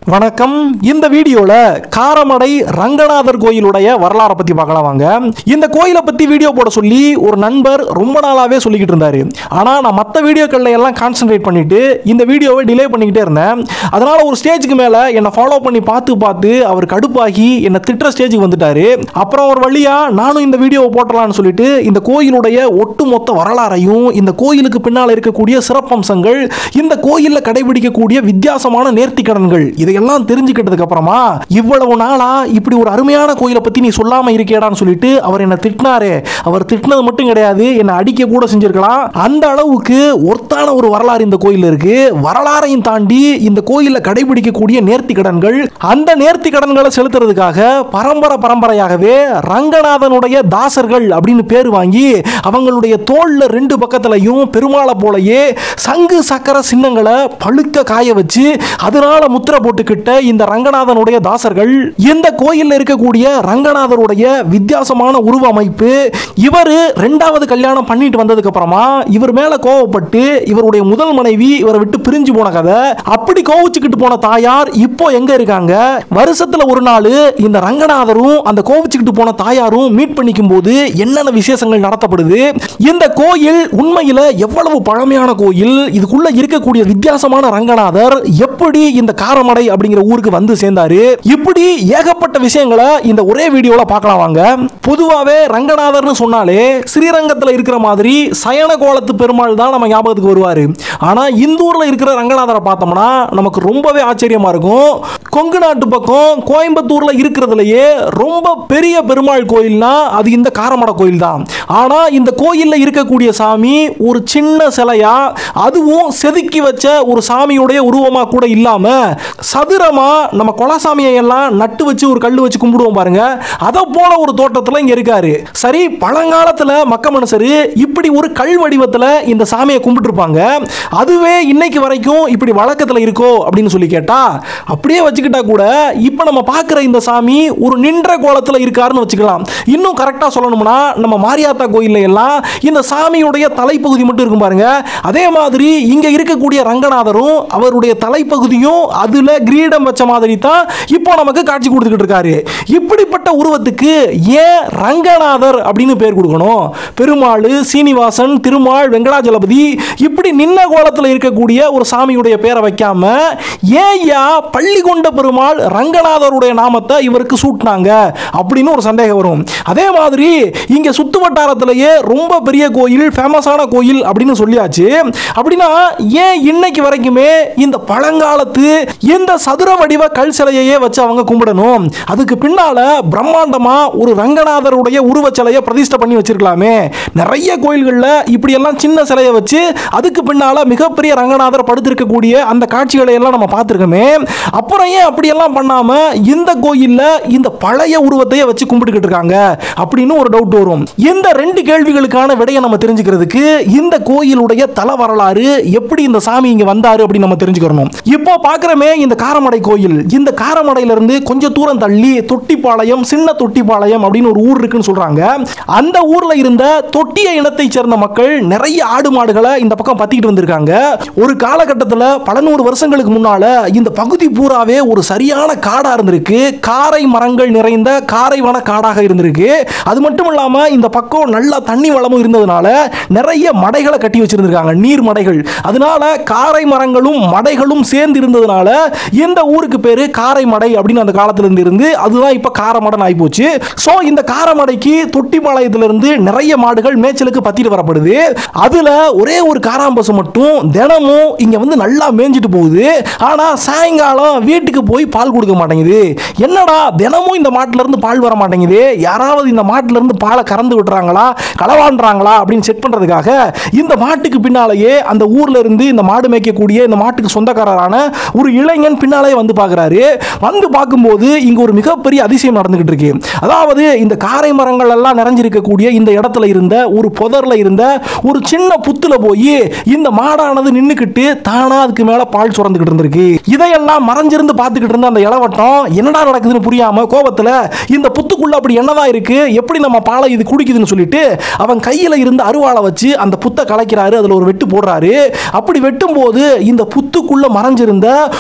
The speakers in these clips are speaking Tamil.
வணக்கம் இந்த வீடியோல காரமடை ரங்கநாதர் கோயிலுடைய வரலாறை பத்தி பார்க்கலாம் வாங்க இந்த கோயிலை பத்தி வீடியோ போட சொல்லி ஒரு நண்பர் ரொம்ப நாளாவே சொல்லிக்கிட்டு இருந்தாரு ஆனா நான் மற்ற வீடியோக்கள்ல எல்லாம் கான்சென்ட்ரேட் பண்ணிட்டு இந்த வீடியோவை டிலே பண்ணிக்கிட்டே இருந்தேன் அதனால ஒரு ஸ்டேஜுக்கு மேல என்னை ஃபாலோ பண்ணி பார்த்து பார்த்து அவர் கடுப்பாகி என்னை திட்டுற ஸ்டேஜுக்கு வந்துட்டாரு அப்புறம் ஒரு வழியா நானும் இந்த வீடியோவை போட்டலாம்னு சொல்லிட்டு இந்த கோயிலுடைய ஒட்டுமொத்த வரலாறையும் இந்த கோயிலுக்கு பின்னால் இருக்கக்கூடிய சிறப்பம்சங்கள் இந்த கோயிலில் கடைபிடிக்கக்கூடிய வித்தியாசமான நேர்த்திக்கடன்கள் இதையெல்லாம் தெரிஞ்சுக்கிட்டதுக்கு அப்புறமா இவ்வளவு நாளா இப்படி ஒரு அருமையான கோயிலை பத்தி நீ சொல்லாம இருக்கேடான்னு சொல்லிட்டு அவர் என்ன திட்டினாரு அவர் திட்டினது மட்டும் கிடையாது என்னை அடிக்க கூட செஞ்சிருக்கலாம் அந்த அளவுக்கு ஒர்த்தான ஒரு வரலாறு இந்த கோயில் இருக்கு வரலாறையும் தாண்டி இந்த கோயிலில் கடைபிடிக்கக்கூடிய நேர்த்திக்கடன்கள் அந்த நேர்த்திக்கடன்களை செலுத்துறதுக்காக பரம்பரை பரம்பரையாகவே ரங்கநாதனுடைய தாசர்கள் அப்படின்னு பேர் வாங்கி அவங்களுடைய தோல்ல ரெண்டு பக்கத்துலையும் பெருமாளை போலயே சங்கு சக்கர சின்னங்களை பழுக்க காய வச்சு அதனால முத்திரை போட்டுக்கிட்ட இந்த ரங்கநாதனுடைய தாசர்கள் இந்த கோயில்ல இருக்கக்கூடிய ரங்கநாதருடைய வித்தியாசமான உருவ அமைப்பு இவர் ரெண்டாவது கல்யாணம் பண்ணிட்டு வந்ததுக்கு அப்புறமா இவர் மேல கோவப்பட்டு இவருடைய முதல் மனைவி இவரை விட்டு பிரிஞ்சு போன கதை அப்படி கோவிச்சுக்கிட்டு போன தாயார் இப்போ எங்க இருக்காங்க வருஷத்துல ஒரு நாள் இந்த ரங்கநாதரும் அந்த கோவிச்சுக்கிட்டு போன தாயாரும் மீட் பண்ணிக்கும் போது என்னென்ன விசேஷங்கள் நடத்தப்படுது இந்த கோயில் உண்மையில எவ்வளவு பழமையான கோயில் இதுக்குள்ள இருக்கக்கூடிய வித்தியாசமான ரங்கநாதர் எப்படி இந்த காரமடை அப்படிங்கிற ஊருக்கு வந்து சேர்ந்தாரு இப்படி ஏகப்பட்ட விஷயங்களை இந்த ஒரே வீடியோல பார்க்கலாம் வாங்க பொதுவாவே ரங்கநாதர்னு சொன்னாலே ஸ்ரீரங்கத்துல இருக்கிற மாதிரி சயன கோலத்து பெருமாள் தான் நம்ம ஞாபகத்துக்கு வருவாரு ஆனா இந்தூர்ல இருக்கிற ரங்கநாதரை பார்த்தோம்னா நமக்கு ரொம்பவே ஆச்சரியமா இருக்கும் கொங்கு நாட்டு பக்கம் கோயம்புத்தூர்ல இருக்கிறதுலயே ரொம்ப பெரிய பெருமாள் கோயில்னா அது இந்த காரமடை கோயில் தான் ஆனா இந்த கோயில்ல இருக்கக்கூடிய சாமி ஒரு சின்ன சிலையா அதுவும் செதுக்கி வச்ச ஒரு சாமியுடைய உருவமா கூட இல்லாம சதுரமா நம்ம கொலசாமியை எல்லாம் நட்டு வச்சு ஒரு கல் வச்சு கும்பிடுவோம் பாருங்க அதை போல ஒரு தோட்டத்துல இங்க இருக்காரு சரி பழங்காலத்துல மக்க மனுஷரு இப்படி ஒரு கல் வடிவத்துல இந்த சாமியை கும்பிட்டு இருப்பாங்க அதுவே இன்னைக்கு வரைக்கும் இப்படி வழக்கத்துல இருக்கோ அப்படின்னு சொல்லி கேட்டா அப்படியே வச்சுக்கிட்டா கூட இப்ப நம்ம பார்க்குற இந்த சாமி ஒரு நின்ற கோலத்துல இருக்காருன்னு வச்சுக்கலாம் இன்னும் கரெக்டா சொல்லணும்னா நம்ம மாரியாத்தா கோயில்ல எல்லாம் இந்த சாமியுடைய தலைப்பகுதி மட்டும் இருக்கும் பாருங்க அதே மாதிரி இங்க இருக்கக்கூடிய ரங்கநாதரும் அவருடைய தலைப்பகுதியும் அதுல கிரீடம் வச்ச மாதிரி தான் இப்போ நமக்கு காட்சி கொடுத்துக்கிட்டு இருக்காரு இப்படிப்பட்ட உருவத்துக்கு ஏன் ரங்கநாதர் அப்படின்னு பேர் கொடுக்கணும் பெருமாள் சீனிவாசன் திருமால் வெங்கடாஜலபதி இப்படி நின்ன கோலத்தில் இருக்கக்கூடிய ஒரு சாமியுடைய பேரை வைக்காம ஏயா பள்ளி கொண்ட பெருமாள் ரங்கநாதருடைய நாமத்தை இவருக்கு சூட்டினாங்க அப்படின்னு ஒரு சந்தேகம் வரும் அதே மாதிரி இங்க சுத்து வட்டாரத்திலேயே ரொம்ப பெரிய கோயில் ஃபேமஸான கோயில் அப்படின்னு சொல்லியாச்சு அப்படின்னா ஏன் இன்னைக்கு வரைக்குமே இந்த பழங்காலத்து இந்த சதுர வடிவ கல் சிலையையே வச்சு அவங்க கும்பிடணும் அதுக்கு பின்னால பிரம்மாண்டமா ஒரு ரங்கநாதருடைய உருவச் சிலையை பிரதிஷ்டை பண்ணி வச்சிருக்கலாமே நிறைய கோயில்களில் இப்படி எல்லாம் சின்ன சிலையை வச்சு அதுக்கு பின்னால மிகப்பெரிய ரங்கநாதர் படுத்திருக்கக்கூடிய அந்த காட்சிகளை எல்லாம் நம்ம பார்த்துருக்கோமே அப்புறம் ஏன் அப்படியெல்லாம் பண்ணாம இந்த கோயில்ல இந்த பழைய உருவத்தையே வச்சு கும்பிட்டுக்கிட்டு இருக்காங்க அப்படின்னு ஒரு டவுட் வரும் இந்த ரெண்டு கேள்விகளுக்கான விடையை நம்ம தெரிஞ்சுக்கிறதுக்கு இந்த கோயிலுடைய தல வரலாறு எப்படி இந்த சாமி இங்க வந்தாரு அப்படின்னு நம்ம தெரிஞ்சுக்கிறணும் இப்போ பார்க்குறமே இந்த காரமடை கோயில் இந்த காரமடையில இருந்து கொஞ்சம் தூரம் தள்ளி தொட்டிப்பாளையம் சின்ன தொட்டிப்பாளையம் அப்படின்னு ஒரு ஊர் இருக்குன்னு சொல்றாங்க அந்த ஊர்ல இருந்த தொட்டிய இனத்தை சேர்ந்த மக்கள் நிறைய ஆடு மாடுகளை இந்த பக்கம் பத்திக்கிட்டு வந்திருக்காங்க ஒரு காலகட்டத்தில் பல நூறு வருஷங்களுக்கு முன்னால இந்த பகுதி பூராவே ஒரு சரியான காடா இருந்திருக்கு காரை மரங்கள் நிறைந்த காரை வன காடாக இருந்திருக்கு அது மட்டும் இல்லாம இந்த பக்கம் நல்லா தண்ணி வளமும் இருந்ததுனால நிறைய மடைகளை கட்டி வச்சிருந்திருக்காங்க நீர் மடைகள் அதனால காரை மரங்களும் மடைகளும் சேர்ந்து இருந்ததுனால இந்த ஊருக்கு பேரு காரை மடை அப்படின்னு அந்த காலத்துல இருந்து இருந்து அதுதான் இப்ப காரமடன் ஆகி போச்சு ஸோ இந்த காரமடைக்கு தொட்டிப்பாளையத்துல இருந்து நிறைய மாடுகள் மேய்ச்சலுக்கு பத்திட்டு வரப்படுது அதுல ஒரே ஒரு காராம்பசு மட்டும் தினமும் இங்க வந்து நல்லா மேய்ஞ்சிட்டு போகுது ஆனா சாயங்காலம் வீட்டுக்கு போய் பால் கொடுக்க மாட்டேங்குது என்னடா தினமும் இந்த மாட்டுல இருந்து பால் வர மாட்டேங்குது யாராவது இந்த மாட்டுல இருந்து பாலை கறந்து விட்டுறாங்களா களவாண்டுறாங்களா அப்படின்னு செக் பண்றதுக்காக இந்த மாட்டுக்கு பின்னாலேயே அந்த ஊர்ல இருந்து இந்த மாடு மேய்க்கக்கூடிய இந்த மாட்டுக்கு சொந்தக்காரரான ஒரு இளைஞன் பின்னாலே வந்து பார்க்குறாரு வந்து பார்க்கும்போது இங்க ஒரு மிகப்பெரிய அதிசயம் நடந்துகிட்டு இருக்கு அதாவது இந்த காரை மரங்கள் எல்லாம் நிறைஞ்சிருக்கக்கூடிய இந்த இடத்துல இருந்த ஒரு புதர்ல இருந்த ஒரு சின்ன புத்துல போய் இந்த மாடானது நின்னுக்கிட்டு தானா அதுக்கு மேல பால் சுரந்துகிட்டு இருந்திருக்கு இதையெல்லாம் மறைஞ்சிருந்து பார்த்துக்கிட்டு இருந்த அந்த இளவட்டம் என்னடா நடக்குதுன்னு புரியாம கோபத்துல இந்த புத்துக்குள்ள அப்படி என்னதான் இருக்கு எப்படி நம்ம பாலை இது குடிக்குதுன்னு சொல்லிட்டு அவன் கையில இருந்த அருவாளை வச்சு அந்த புத்தை கலைக்கிறாரு அதுல ஒரு வெட்டு போடுறாரு அப்படி வெட்டும் போது இந்த புத்துக்குள்ள மறைஞ்சிருந்த ஒரு லிங்க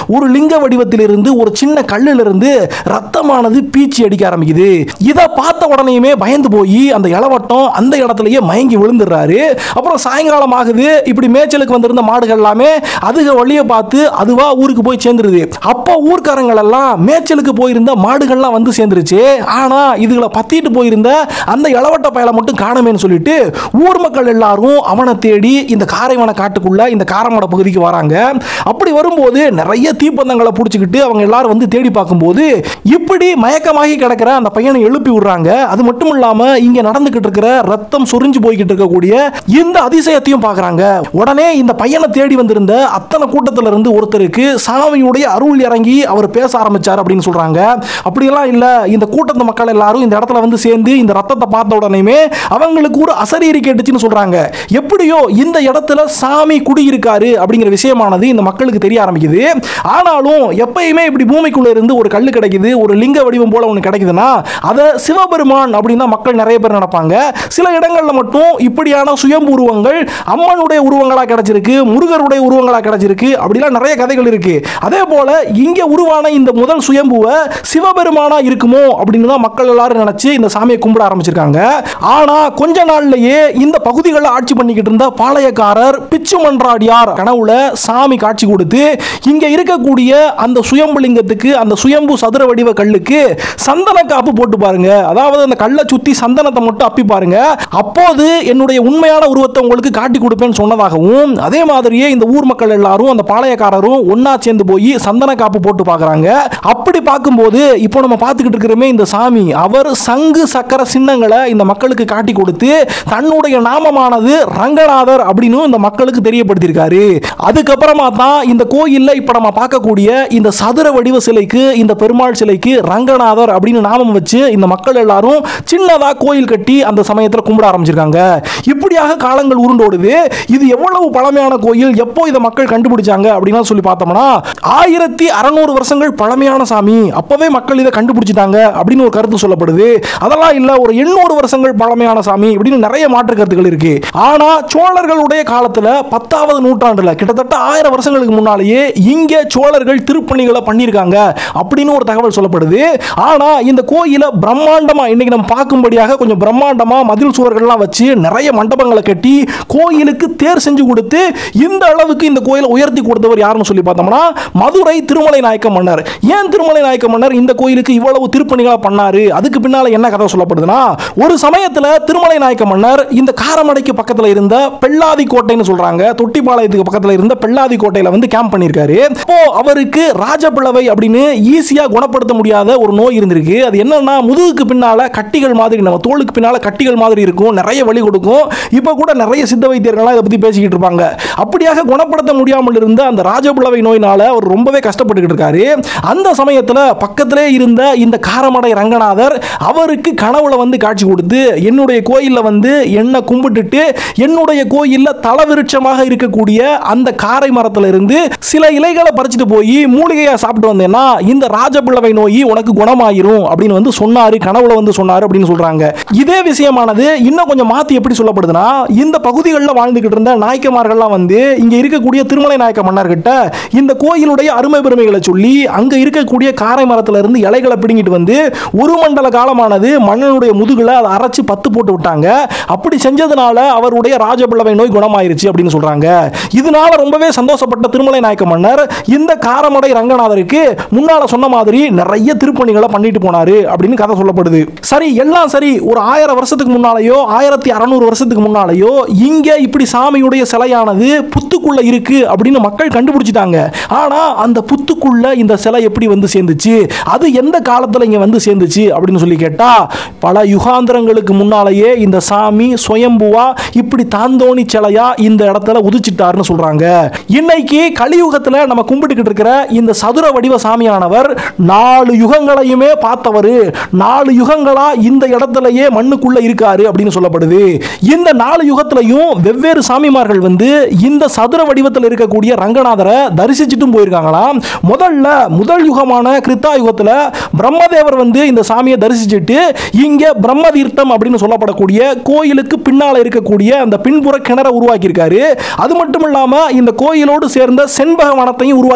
லிங்க வடிவத்திலிருந்து ஒரு சின்ன கல்லிலிருந்து ரத்தமானது பீச்சி அடிக்க ஆரம்பிக்குது இதை பார்த்த உடனேயுமே பயந்து போய் அந்த இளவட்டம் அந்த இடத்துலயே மயங்கி விழுந்துடுறாரு அப்புறம் சாயங்காலம் ஆகுது இப்படி மேய்ச்சலுக்கு வந்திருந்த மாடுகள் எல்லாமே அதுக வழியை பார்த்து அதுவா ஊருக்கு போய் சேர்ந்துருது அப்போ ஊர்க்காரங்கள் எல்லாம் மேய்ச்சலுக்கு போயிருந்த மாடுகள்லாம் வந்து சேர்ந்துருச்சு ஆனா இதுகளை பத்திட்டு போயிருந்த அந்த இளவட்ட பயலை மட்டும் காணமேன்னு சொல்லிட்டு ஊர் மக்கள் எல்லாரும் அவனை தேடி இந்த காரைவன காட்டுக்குள்ள இந்த காரமட பகுதிக்கு வராங்க அப்படி வரும்போது நிறைய தீப்பந்தங்களை பிடிச்சிக்கிட்டு அவங்க எல்லாரும் வந்து தேடி பார்க்கும்போது இப்படி மயக்கமாகி கிடக்கிற அந்த பையனை எழுப்பி விடுறாங்க அது மட்டும் இல்லாம இங்க நடந்துகிட்டு இருக்கிற ரத்தம் சொரிஞ்சு போய்கிட்டு இருக்கக்கூடிய இந்த அதிசயத்தையும் பார்க்கறாங்க உடனே இந்த பையனை தேடி வந்திருந்த அத்தனை கூட்டத்துல இருந்து ஒருத்தருக்கு சாமியுடைய அருள் இறங்கி அவர் பேச ஆரம்பிச்சார் அப்படின்னு சொல்றாங்க அப்படியெல்லாம் இல்ல இந்த கூட்டத்து மக்கள் எல்லாரும் இந்த இடத்துல வந்து சேர்ந்து இந்த ரத்தத்தை பார்த்த உடனேயுமே அவங்களுக்கு ஒரு அசரீரி கேட்டுச்சுன்னு சொல்றாங்க எப்படியோ இந்த இடத்துல சாமி குடியிருக்காரு அப்படிங்கிற விஷயமானது இந்த மக்களுக்கு தெரிய ஆரம்பிக்குது ஆனாலும் எப்பயுமே இப்படி பூமிக்குள்ள இருந்து ஒரு கல் கிடைக்குது ஒரு லிங்க வடிவம் போல ஒன்று கிடைக்குதுன்னா அதை சிவபெருமான் அப்படின்னு தான் மக்கள் நிறைய பேர் நினைப்பாங்க சில இடங்கள்ல மட்டும் இப்படியான சுயம்பு உருவங்கள் அம்மனுடைய உருவங்களா கிடைச்சிருக்கு முருகருடைய உருவங்களா கிடைச்சிருக்கு அப்படிலாம் நிறைய கதைகள் இருக்கு அதே போல இங்க உருவான இந்த முதல் சுயம்புவை சிவபெருமானா இருக்குமோ அப்படின்னு தான் மக்கள் எல்லாரும் நினைச்சு இந்த சாமியை கும்பிட ஆரம்பிச்சிருக்காங்க ஆனா கொஞ்ச நாள்லயே இந்த பகுதிகளில் ஆட்சி பண்ணிக்கிட்டு இருந்த பாளையக்காரர் பிச்சு மன்றாடியார் கனவுல சாமி காட்சி கொடுத்து இங்க இருக்கக்கூடிய அந்த சுயம்புலிங்கத்துக்கு அந்த சுயம்பு சதுர வடிவ கல்லுக்கு சந்தன காப்பு போட்டு பாருங்க அதாவது அந்த கல்லை சுத்தி சந்தனத்தை மட்டும் அப்பி பாருங்க அப்போது என்னுடைய உண்மையான உருவத்தை உங்களுக்கு காட்டி கொடுப்பேன்னு சொன்னதாகவும் அதே மாதிரியே இந்த ஊர் மக்கள் எல்லாரும் அந்த பாளையக்காரரும் ஒண்ணா சேர்ந்து போய் சந்தன காப்பு போட்டு பார்க்கறாங்க அப்படி பார்க்கும்போது இப்போ நம்ம பார்த்துக்கிட்டு இருக்கிறோமே இந்த சாமி அவர் சங்கு சக்கர சின்னங்களை இந்த மக்களுக்கு காட்டி கொடுத்து தன்னுடைய நாமமானது ரங்கநாதர் அப்படின்னு இந்த மக்களுக்கு தெரியப்படுத்தியிருக்காரு அதுக்கப்புறமா தான் இந்த கோயில்ல இப்ப நம்ம பார்க்கக்கூடிய இந்த சதுர வடிவ சிலைக்கு இந்த பெருமாள் சிலைக்கு ரங்கநாதர் அப்படின்னு நாமம் வச்சு இந்த மக்கள் எல்லாரும் சின்னதா கோயில் கட்டி அந்த சமயத்தில் கும்பிட ஆரம்பிச்சிருக்காங்க இப்படியாக காலங்கள் உருண்டோடுது இது எவ்வளவு பழமையான கோயில் எப்போ இதை மக்கள் கண்டுபிடிச்சாங்க அப்படின்னு சொல்லி பார்த்தோம்னா ஆயிரத்தி அறநூறு வருஷங்கள் பழமையான சாமி அப்பவே மக்கள் இதை கண்டுபிடிச்சிட்டாங்க அப்படின்னு ஒரு கருத்து சொல்லப்படுது அதெல்லாம் இல்ல ஒரு எண்ணூறு வருஷங்கள் பழமையான சாமி இப்படின்னு நிறைய மாற்று கருத்துக்கள் இருக்கு ஆனா சோழர்களுடைய காலத்துல பத்தாவது நூற்றாண்டுல கிட்டத்தட்ட ஆயிரம் வருஷங்களுக்கு முன்னாலேயே இங்க சோழர்கள் திருப்பணிகளை பண்ணியிருக்காங்க அப்படின்னு ஒரு தகவல் சொல்லப்படுது ஆனா இந்த கோயிலை பிரம்மாண்டமா இன்னைக்கு நம்ம பார்க்கும்படியாக கொஞ்சம் பிரம்மாண்டமா மதில் சுவர்கள்லாம் வச்சு நிறைய மண்டபங்களை கட்டி கோயிலுக்கு தேர் செஞ்சு கொடுத்து இந்த அளவுக்கு இந்த கோயிலை உயர்த்தி கொடுத்தவர் யாருன்னு சொல்லி பார்த்தோம்னா மதுரை திருமலை நாயக்க மன்னர் ஏன் திருமலை நாயக்க மன்னர் இந்த கோயிலுக்கு இவ்வளவு திருப்பணிகளை பண்ணாரு அதுக்கு பின்னால என்ன கதை சொல்லப்படுதுன்னா ஒரு சமயத்துல திருமலை நாயக்க மன்னர் இந்த காரமடைக்கு பக்கத்துல இருந்த பெல்லாதி கோட்டைன்னு சொல்றாங்க தொட்டிப்பாளையத்துக்கு பக்கத்துல இருந்த பெல்லாதி கோட்டையில வந்து கேம்ப் பண்ணியிருக்காரு அப்போ அவருக்கு ராஜபிளவை அப்படின்னு ஈஸியா குணப்படுத்த முடியாத ஒரு நோய் இருந்திருக்கு அது என்னன்னா முதுகுக்கு பின்னால கட்டிகள் மாதிரி நம்ம தோலுக்கு பின்னால கட்டிகள் மாதிரி இருக்கும் நிறைய வலி கொடுக்கும் இப்போ கூட நிறைய சித்த வைத்தியர்கள்லாம் இதை பத்தி பேசிக்கிட்டு இருப்பாங்க அப்படியாக குணப்படுத்த முடியாமல் இருந்த அந்த ராஜபிளவை நோயினால அவர் ரொம்பவே கஷ்டப்பட்டுக்கிட்டு இருக்காரு அந்த சமயத்துல பக்கத்திலே இருந்த இந்த காரமடை ரங்கநாதர் அவருக்கு கனவுல வந்து காட்சி கொடுத்து என்னுடைய கோயில்ல வந்து என்ன கும்பிட்டுட்டு என்னுடைய கோயில்ல தலவிருட்சமாக இருக்கக்கூடிய அந்த காரை மரத்துல இருந்து சில இலைகளை பறிச்சுட்டு போய் மூலிகையா சாப்பிட்டு வந்தேன்னா இந்த ராஜபிள்ளவை நோய் உனக்கு குணமாயிரும் அப்படின்னு வந்து சொன்னாரு கனவுல வந்து சொன்னாரு அப்படின்னு சொல்றாங்க இதே விஷயமானது இன்னும் கொஞ்சம் மாத்தி எப்படி சொல்லப்படுதுன்னா இந்த பகுதிகளில் வாழ்ந்துகிட்டு இருந்த நாயக்கமார்கள்லாம் வந்து இங்க இருக்கக்கூடிய திருமலை நாயக்க மன்னர்கிட்ட இந்த கோயிலுடைய அருமை பெருமைகளை சொல்லி அங்க இருக்கக்கூடிய காரை மரத்துல இருந்து இலைகளை பிடுங்கிட்டு வந்து ஒரு மண்டல காலமானது மன்னனுடைய முதுகுல அதை அரைச்சு பத்து போட்டு விட்டாங்க அப்படி செஞ்சதுனால அவருடைய ராஜபிள்ளவை நோய் குணமாயிருச்சு அப்படின்னு சொல்றாங்க இதனால ரொம்பவே சந்தோஷப்பட்ட திருமலை நாயக்க மன்னர் இந்த காரமடை ரங்கநாதருக்கு முன்னால சொன்ன மாதிரி நிறைய திருப்பணிகளை பண்ணிட்டு போனாரு அப்படின்னு கதை சொல்லப்படுது சரி எல்லாம் சரி ஒரு ஆயிரம் வருஷத்துக்கு முன்னாலேயோ ஆயிரத்தி அறநூறு வருஷத்துக்கு முன்னாலேயோ இங்க இப்படி சாமியுடைய சிலையானது புத்துக்குள்ள இருக்கு அப்படின்னு மக்கள் கண்டுபிடிச்சிட்டாங்க ஆனா அந்த புத்துக்குள்ள இந்த சிலை எப்படி வந்து சேர்ந்துச்சு அது எந்த காலத்துல இங்க வந்து சேர்ந்துச்சு அப்படின்னு சொல்லி கேட்டா பல யுகாந்திரங்களுக்கு முன்னாலேயே இந்த சாமி சுயம்புவா இப்படி தாந்தோணி சிலையா இந்த இடத்துல உதிச்சிட்டாருன்னு சொல்றாங்க இன்னைக்கு கலியுகத்துல நம்ம கும்பிட்டுக்கிட்டு இருக்கிற இந்த சதுர வடிவ சாமியானவர் நாலு யுகங்களையுமே பார்த்தவர் நாலு யுகங்களா இந்த இடத்துலயே மண்ணுக்குள்ள இருக்காரு அப்படின்னு சொல்லப்படுது இந்த நாலு யுகத்திலையும் வெவ்வேறு சாமிமார்கள் வந்து இந்த சதுர வடிவத்தில் இருக்கக்கூடிய ரங்கநாதரை தரிசிச்சுட்டும் போயிருக்காங்களாம் முதல்ல முதல் யுகமான கிருத்தா யுகத்தில் பிரம்மதேவர் வந்து இந்த சாமியை தரிசிச்சுட்டு இங்க பிரம்ம தீர்த்தம் அப்படின்னு சொல்லப்படக்கூடிய கோயிலுக்கு பின்னால இருக்கக்கூடிய அந்த பின்புற கிணற உருவாக்கி இருக்காரு அது மட்டும் இல்லாம இந்த கோயிலோடு சேர்ந்த செண்பக வனத்தையும் உருவாக்கி கொடுத்துட்டு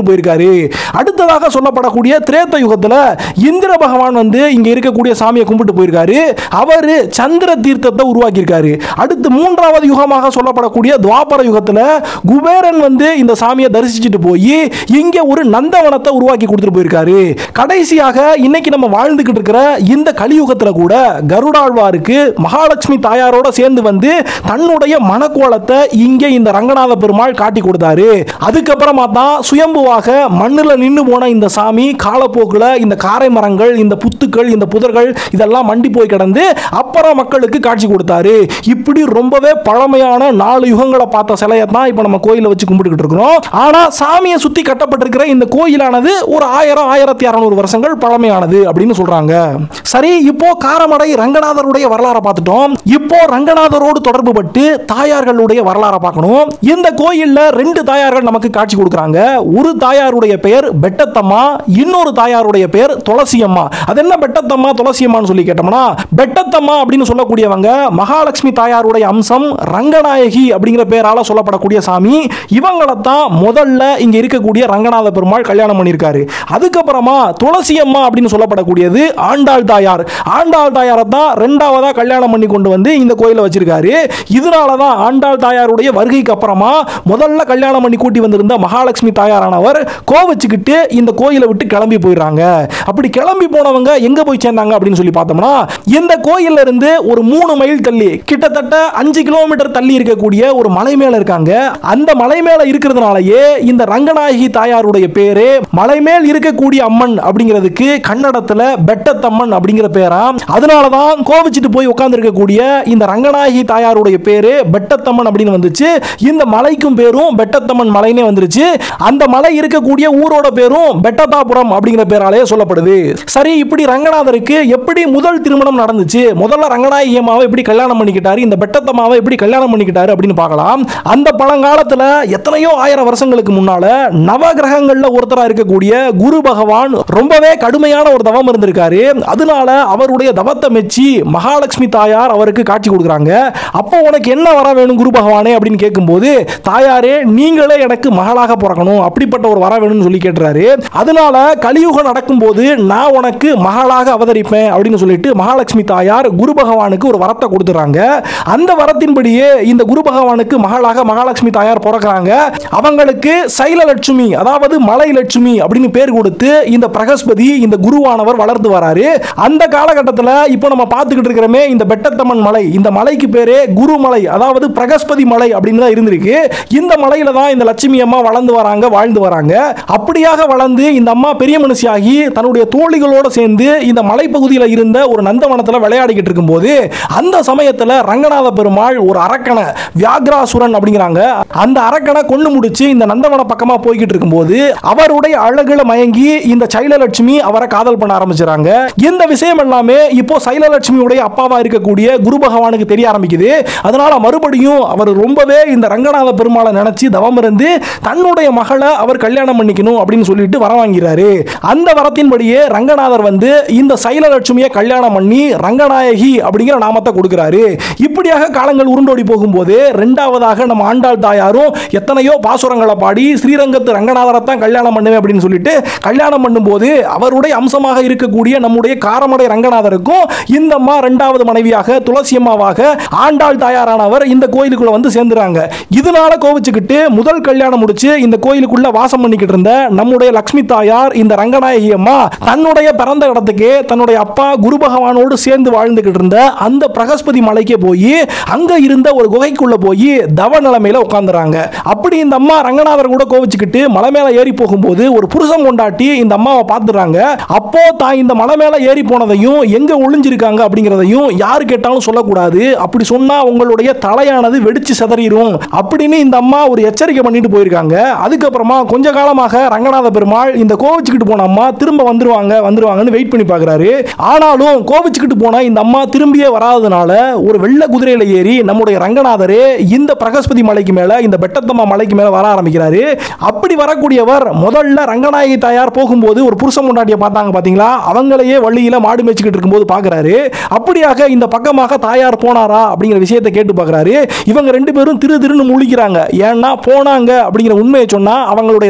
போயிருக்காரு அடுத்ததாக சொல்லப்படக்கூடிய திரேத்த யுகத்துல இந்திர பகவான் வந்து இங்க இருக்கக்கூடிய சாமியை கும்பிட்டு போயிருக்காரு அவரு சந்திர தீர்த்தத்தை உருவாக்கியிருக்காரு அடுத்து மூன்றாவது யுகமாக சொல்லப்படக்கூடிய துவாபர யுகத்துல குபேரன் வந்து இந்த சாமியை தரிசிச்சுட்டு போய் இங்க ஒரு நந்தவனத்தை உருவாக்கி கொடுத்துட்டு போயிருக்காரு கடைசியாக இன்னைக்கு நம்ம வாழ்ந்துகிட்டு இருக்கிற இந்த கலியுகத்துல கூட கருடாழ்வாருக்கு மகாலட்சுமி தாயாரோட சேர்ந்து வந்து தன்னுடைய மனக்கோலத்தை இங்கே இந்த ரங்கநாத பெருமாள் காட்டி கொடுத்தாரு அதுக்கப்புறமா தான் சுயம்புவாக மண்ணில் நின்று போன இந்த சாமி காலப்போக்கில் இந்த காரை மரங்கள் இந்த புத்துக்கள் இந்த புதர்கள் இதெல்லாம் மண்டி போய் கிடந்து அப்புறம் மக்களுக்கு காட்சி கொடுத்தாரு இப்படி ரொம்பவே பழமையான நாலு யுகங்களை பார்த்த சிலையை தான் இப்போ நம்ம கோயிலை வச்சு கும்பிட்டுக்கிட்டு இருக்கிறோம் ஆனால் சாமியை சுற்றி கட்டப்பட்டிருக்கிற இந்த கோயிலானது ஒரு ஆயிரம் ஆயிரத்தி அறநூறு வருஷங்கள் பழமையானது அப்படின்னு சொல்றாங்க சரி இப்போ காரமடை ரங்கநாதருடைய வரலாறை பார்த்துட்டோம் இப்போ ரங்கநாதரோடு தொடர்பு பட்டு தாயார்களுடைய வரலாறை பார்க்கணும் இந்த கோயில்ல ரெண்டு தாயார்கள் நமக்கு காட்சி கொடுக்குறாங்க ஒரு தாயாருடைய பெயர் பெட்டத்தம்மா இன்னொரு தாயாருடைய பெயர் துளசியம்மா அது என்ன பெட்டத்தம்மா துளசியம்மான்னு சொல்லி கேட்டோம்னா பெட்டத்தம்மா அப்படின்னு சொல்லக்கூடியவங்க மகாலட்சுமி தாயாருடைய அம்சம் ரங்கநாயகி அப்படிங்கிற பேரால சொல்லப்படக்கூடிய சாமி இவங்களை தான் முதல்ல இங்க இருக்கக்கூடிய ரங்கநாத பெருமாள் கல்யாணம் பண்ணியிருக்காரு அதுக்கப்புறமா துளசி அம்மா அப்படின்னு சொல்லப்படக்கூடியது ஆண்டாள் தாயார் ஆண்டாள் தாயாரை தான் ரெண்டாவதா கல்யாணம் பண்ணி கொண்டு வந்து இந்த கோயிலை வச்சிருக்காரு இதனால தான் ஆண்டாள் தாயாருடைய வருகைக்கு அப்புறமா முதல்ல கல்யாணம் பண்ணி கூட்டி வந்திருந்த மகாலட்சுமி தாயாரானவர் கோவச்சுக்கிட்டு இந்த கோயிலை விட்டு கிளம்பி போயிடுறாங்க அப்படி கிளம்பி போனவங்க எங்க போய் சேர்ந்தாங்க அப்படின்னு சொல்லி பார்த்தோம்னா இந்த கோயில்ல இருந்து ஒரு மூணு மைல் தள்ளி கிட்டத்தட்ட அஞ்சு கிலோமீட்டர் தள்ளி இருக்கக்கூடிய ஒரு மலை மேல இருக்காங்க அந்த மலை மேல இருக்கிறதுனாலயே இந்த ரங்கநாயகி தாயாருடைய பேரு மலை மேல் இருக்கக்கூடிய அம்மன் அப்படிங்கிறதுக்கு கன்னடத்துல பெட்டத்தம்மன் அப்படிங்கிற பேரா அதனாலதான் கோவிச்சிட்டு போய் உட்கார்ந்து இருக்கக்கூடிய இந்த ரங்கநாயகி தாயாருடைய பேரு பெட்டத்தம்மன் அப்படின்னு வந்துச்சு இந்த மலைக்கும் பேரும் பெட்டத்தம்மன் மலைனே வந்துருச்சு அந்த மலை இருக்கக்கூடிய ஊரோட பேரும் பெட்டதாபுரம் அப்படிங்கிற பேராலே சொல்லப்படுது சரி இப்படி ரங்கநாதருக்கு எப்படி முதல் திருமணம் நடந்துச்சு முதல்ல ரங்கநாயகி அம்மாவை எப்படி கல்யாணம் பண்ணிக்கிட்டாரு இந்த பெட்டத்தம்மாவை எப்படி கல்யாணம் பண்ணிக்கிட்டாரு அப்படின்னு பார்க்கலாம் அந்த பழங்காலத்துல எத்தனையோ ஆயிரம் வருஷங்களுக்கு முன்னால நவகிரகங்கள்ல ஒருத்தரா இருக்கக்கூடிய குரு பகவான் ரொம்பவே கடுமையான ஒரு தவம் இருந்திருக்காரு அதனால அவருடைய தவத்தை மெச்சி மகாலட்சுமி தாயார் அவருக்கு காட்சி கொடுக்குறாங்க அப்போ உனக்கு என்ன வர வேணும் குரு பகவானே அப்படின்னு கேட்கும்போது தாயாரே நீங்களே எனக்கு மகளாக பிறக்கணும் அப்படிப்பட்ட ஒரு வர வேணும்னு சொல்லி கேட்டுறாரு அதனால கலியுகம் நடக்கும்போது நான் உனக்கு மகளாக அவதரிப்பேன் அப்படின்னு சொல்லிட்டு மகாலட்சுமி தாயார் குரு பகவானுக்கு ஒரு வரத்தை கொடுத்துறாங்க அந்த வரத்தின்படியே இந்த குரு பகவானுக்கு மகளாக மகாலட்சுமி தாயார் பிறக்கிறாங்க அவங்களுக்கு சைலலட்சுமி அதாவது மலை லட்சுமி அப்படின்னு பேர் கொடுத்து இந்த பிரகஸ்பதி இந்த குருவானவர் வளர்ந்து வராரு அந்த காலகட்டத்தில் இப்போ நம்ம பார்த்துக்கிட்டு இருக்கிறோமே இந்த பெட்டத்தம்மன் மலை இந்த மலைக்கு பேரே குரு மலை அதாவது பிரகஸ்பதி மலை அப்படின்னு தான் இருந்திருக்கு இந்த மலையில தான் இந்த லட்சுமி அம்மா வளர்ந்து வராங்க வாழ்ந்து வராங்க அப்படியாக வளர்ந்து இந்த அம்மா பெரிய மனுஷியாகி தன்னுடைய தோழிகளோட சேர்ந்து இந்த மலைப்பகுதியில் இருந்த ஒரு நந்தவனத்தில் விளையாடிக்கிட்டு இருக்கும்போது அந்த சமயத்தில் ரங்கநாத பெருமாள் ஒரு அரக்கனை வியாக்ராசுரன் அப்படிங்கிறாங்க அந்த அரக்கனை கொண்டு முடிச்சு இந்த நந்தவன பக்கமா போய்கிட்டு இருக்கும்போது அவருடைய அழகுல மயங்கி இந்த சைலலட்சுமி அவரை காதல் பண்ண ஆரம்பிச்சாங்க இந்த விஷயம் எல்லாமே இப்போ சைலலட்சுமியுடைய அப்பாவா இருக்கக்கூடிய குரு பகவானுக்கு தெரிய ஆரம்பிக்குது அதனால மறுபடியும் அவர் ரொம்பவே இந்த ரங்கநாத பெருமாளை நினைச்சு தவம் இருந்து தன்னுடைய மகளை அவர் கல்யாணம் பண்ணிக்கணும் அப்படின்னு சொல்லிட்டு வர வாங்கிறாரு அந்த வரத்தின்படியே ரங்கநாதர் வந்து இந்த சைலலட்சுமியை கல்யாணம் பண்ணி ரங்கநாயகி அப்படிங்கிற நாமத்தை கொடுக்கிறாரு இப்படியாக காலங்கள் உருண்டோடி போகும்போது ரெண்டாவதாக நம்ம ஆண்டாள் தாயாரும் எத்தனையோ பாசுரங்களை பாடி ஸ்ரீரங்கத்து ரங்கநாதரை தான் கல்யாணம் பண்ணுவேன் அப்படின்னு சொல்லிட்டு கல்யாணம் பண்ணும்போது அவருடைய அம்சமாக இருக்கக்கூடிய நம்முடைய காரமடை ரங்கநாதருக்கும் இந்த அம்மா ரெண்டாவது மனைவியாக துளசி அம்மாவாக ஆண்டாள் தாயாரானவர் இந்த கோயிலுக்குள்ள வந்து சேர்ந்துறாங்க இதனால கோவிச்சுக்கிட்டு முதல் கல்யாணம் முடிச்சு இந்த கோயிலுக்குள்ள வாசம் பண்ணிக்கிட்டு இருந்த நம்முடைய லக்ஷ்மி தாயார் இந்த ரங்கநாயகி அம்மா தன்னுடைய பிறந்த இடத்துக்கு தன்னுடைய அப்பா குரு பகவானோடு சேர்ந்து வாழ்ந்துகிட்டு இருந்த அந்த பிரகஸ்பதி மலைக்கு போய் அங்க இருந்த ஒரு குகைக்குள்ள போய் தவ நிலைமையில உட்கார்ந்துறாங்க அப்படி இந்த அம்மா ரங்கநாதர் கூட கோவிச்சுக்கிட்டு மலை மேல ஏறி போகும்போது ஒரு புருஷன் கொண்டாட்டி இந்த அம்மாவை பார்த்துறாங்க அப்போ தான் இந்த மலை மேல ஏறி போனதையும் எங்க ஒளிஞ்சிருக்காங்க அப்படிங்கிறதையும் யாரு கேட்டாலும் சொல்லக்கூடாது அப்படி சொன்னா உங்களுடைய தலையானது வெடிச்சு சிதறிடும் அப்படின்னு இந்த அம்மா ஒரு எச்சரிக்கை பண்ணிட்டு போயிருக்காங்க அதுக்கப்புறமா கொஞ்ச காலமாக ரங்கநாத பெருமாள் இந்த கோவிச்சுக்கிட்டு போன அம்மா திரும்ப வந்துருவாங்க வந்துருவாங்கன்னு வெயிட் பண்ணி பார்க்கறாரு ஆனாலும் கோவிச்சுக்கிட்டு போன இந்த அம்மா திரும்பியே வராததுனால ஒரு வெள்ளை குதிரையில ஏறி நம்முடைய ரங்கநாதரே இந்த பிரகஸ்பதி மலைக்கு மேல இந்த பெட்டத்தம்மா மலைக்கு மேல வர ஆரம்பிக்கிறாரு அப்படி வரக்கூடியவர் முதல்ல ரங்கநாயகி தாயார் போகும்போது ஒரு புருஷ முண்டாட்டியை பார்த்தாங்க பாத்தீங்களா அவங்களையே வள்ளியில மாடு மேய்ச்சிக்கிட்டு இருக்கும்போது பார்க்கறாரு அப்படியாக இந்த பக்கமாக தாயார் போனாரா அப்படிங்கிற விஷயத்தை கேட்டு பார்க்கறாரு இவங்க ரெண்டு பேரும் திரு திருன்னு முழிக்கிறாங்க ஏன்னா போனாங்க அப்படிங்கிற உண்மையை சொன்னா அவங்களுடைய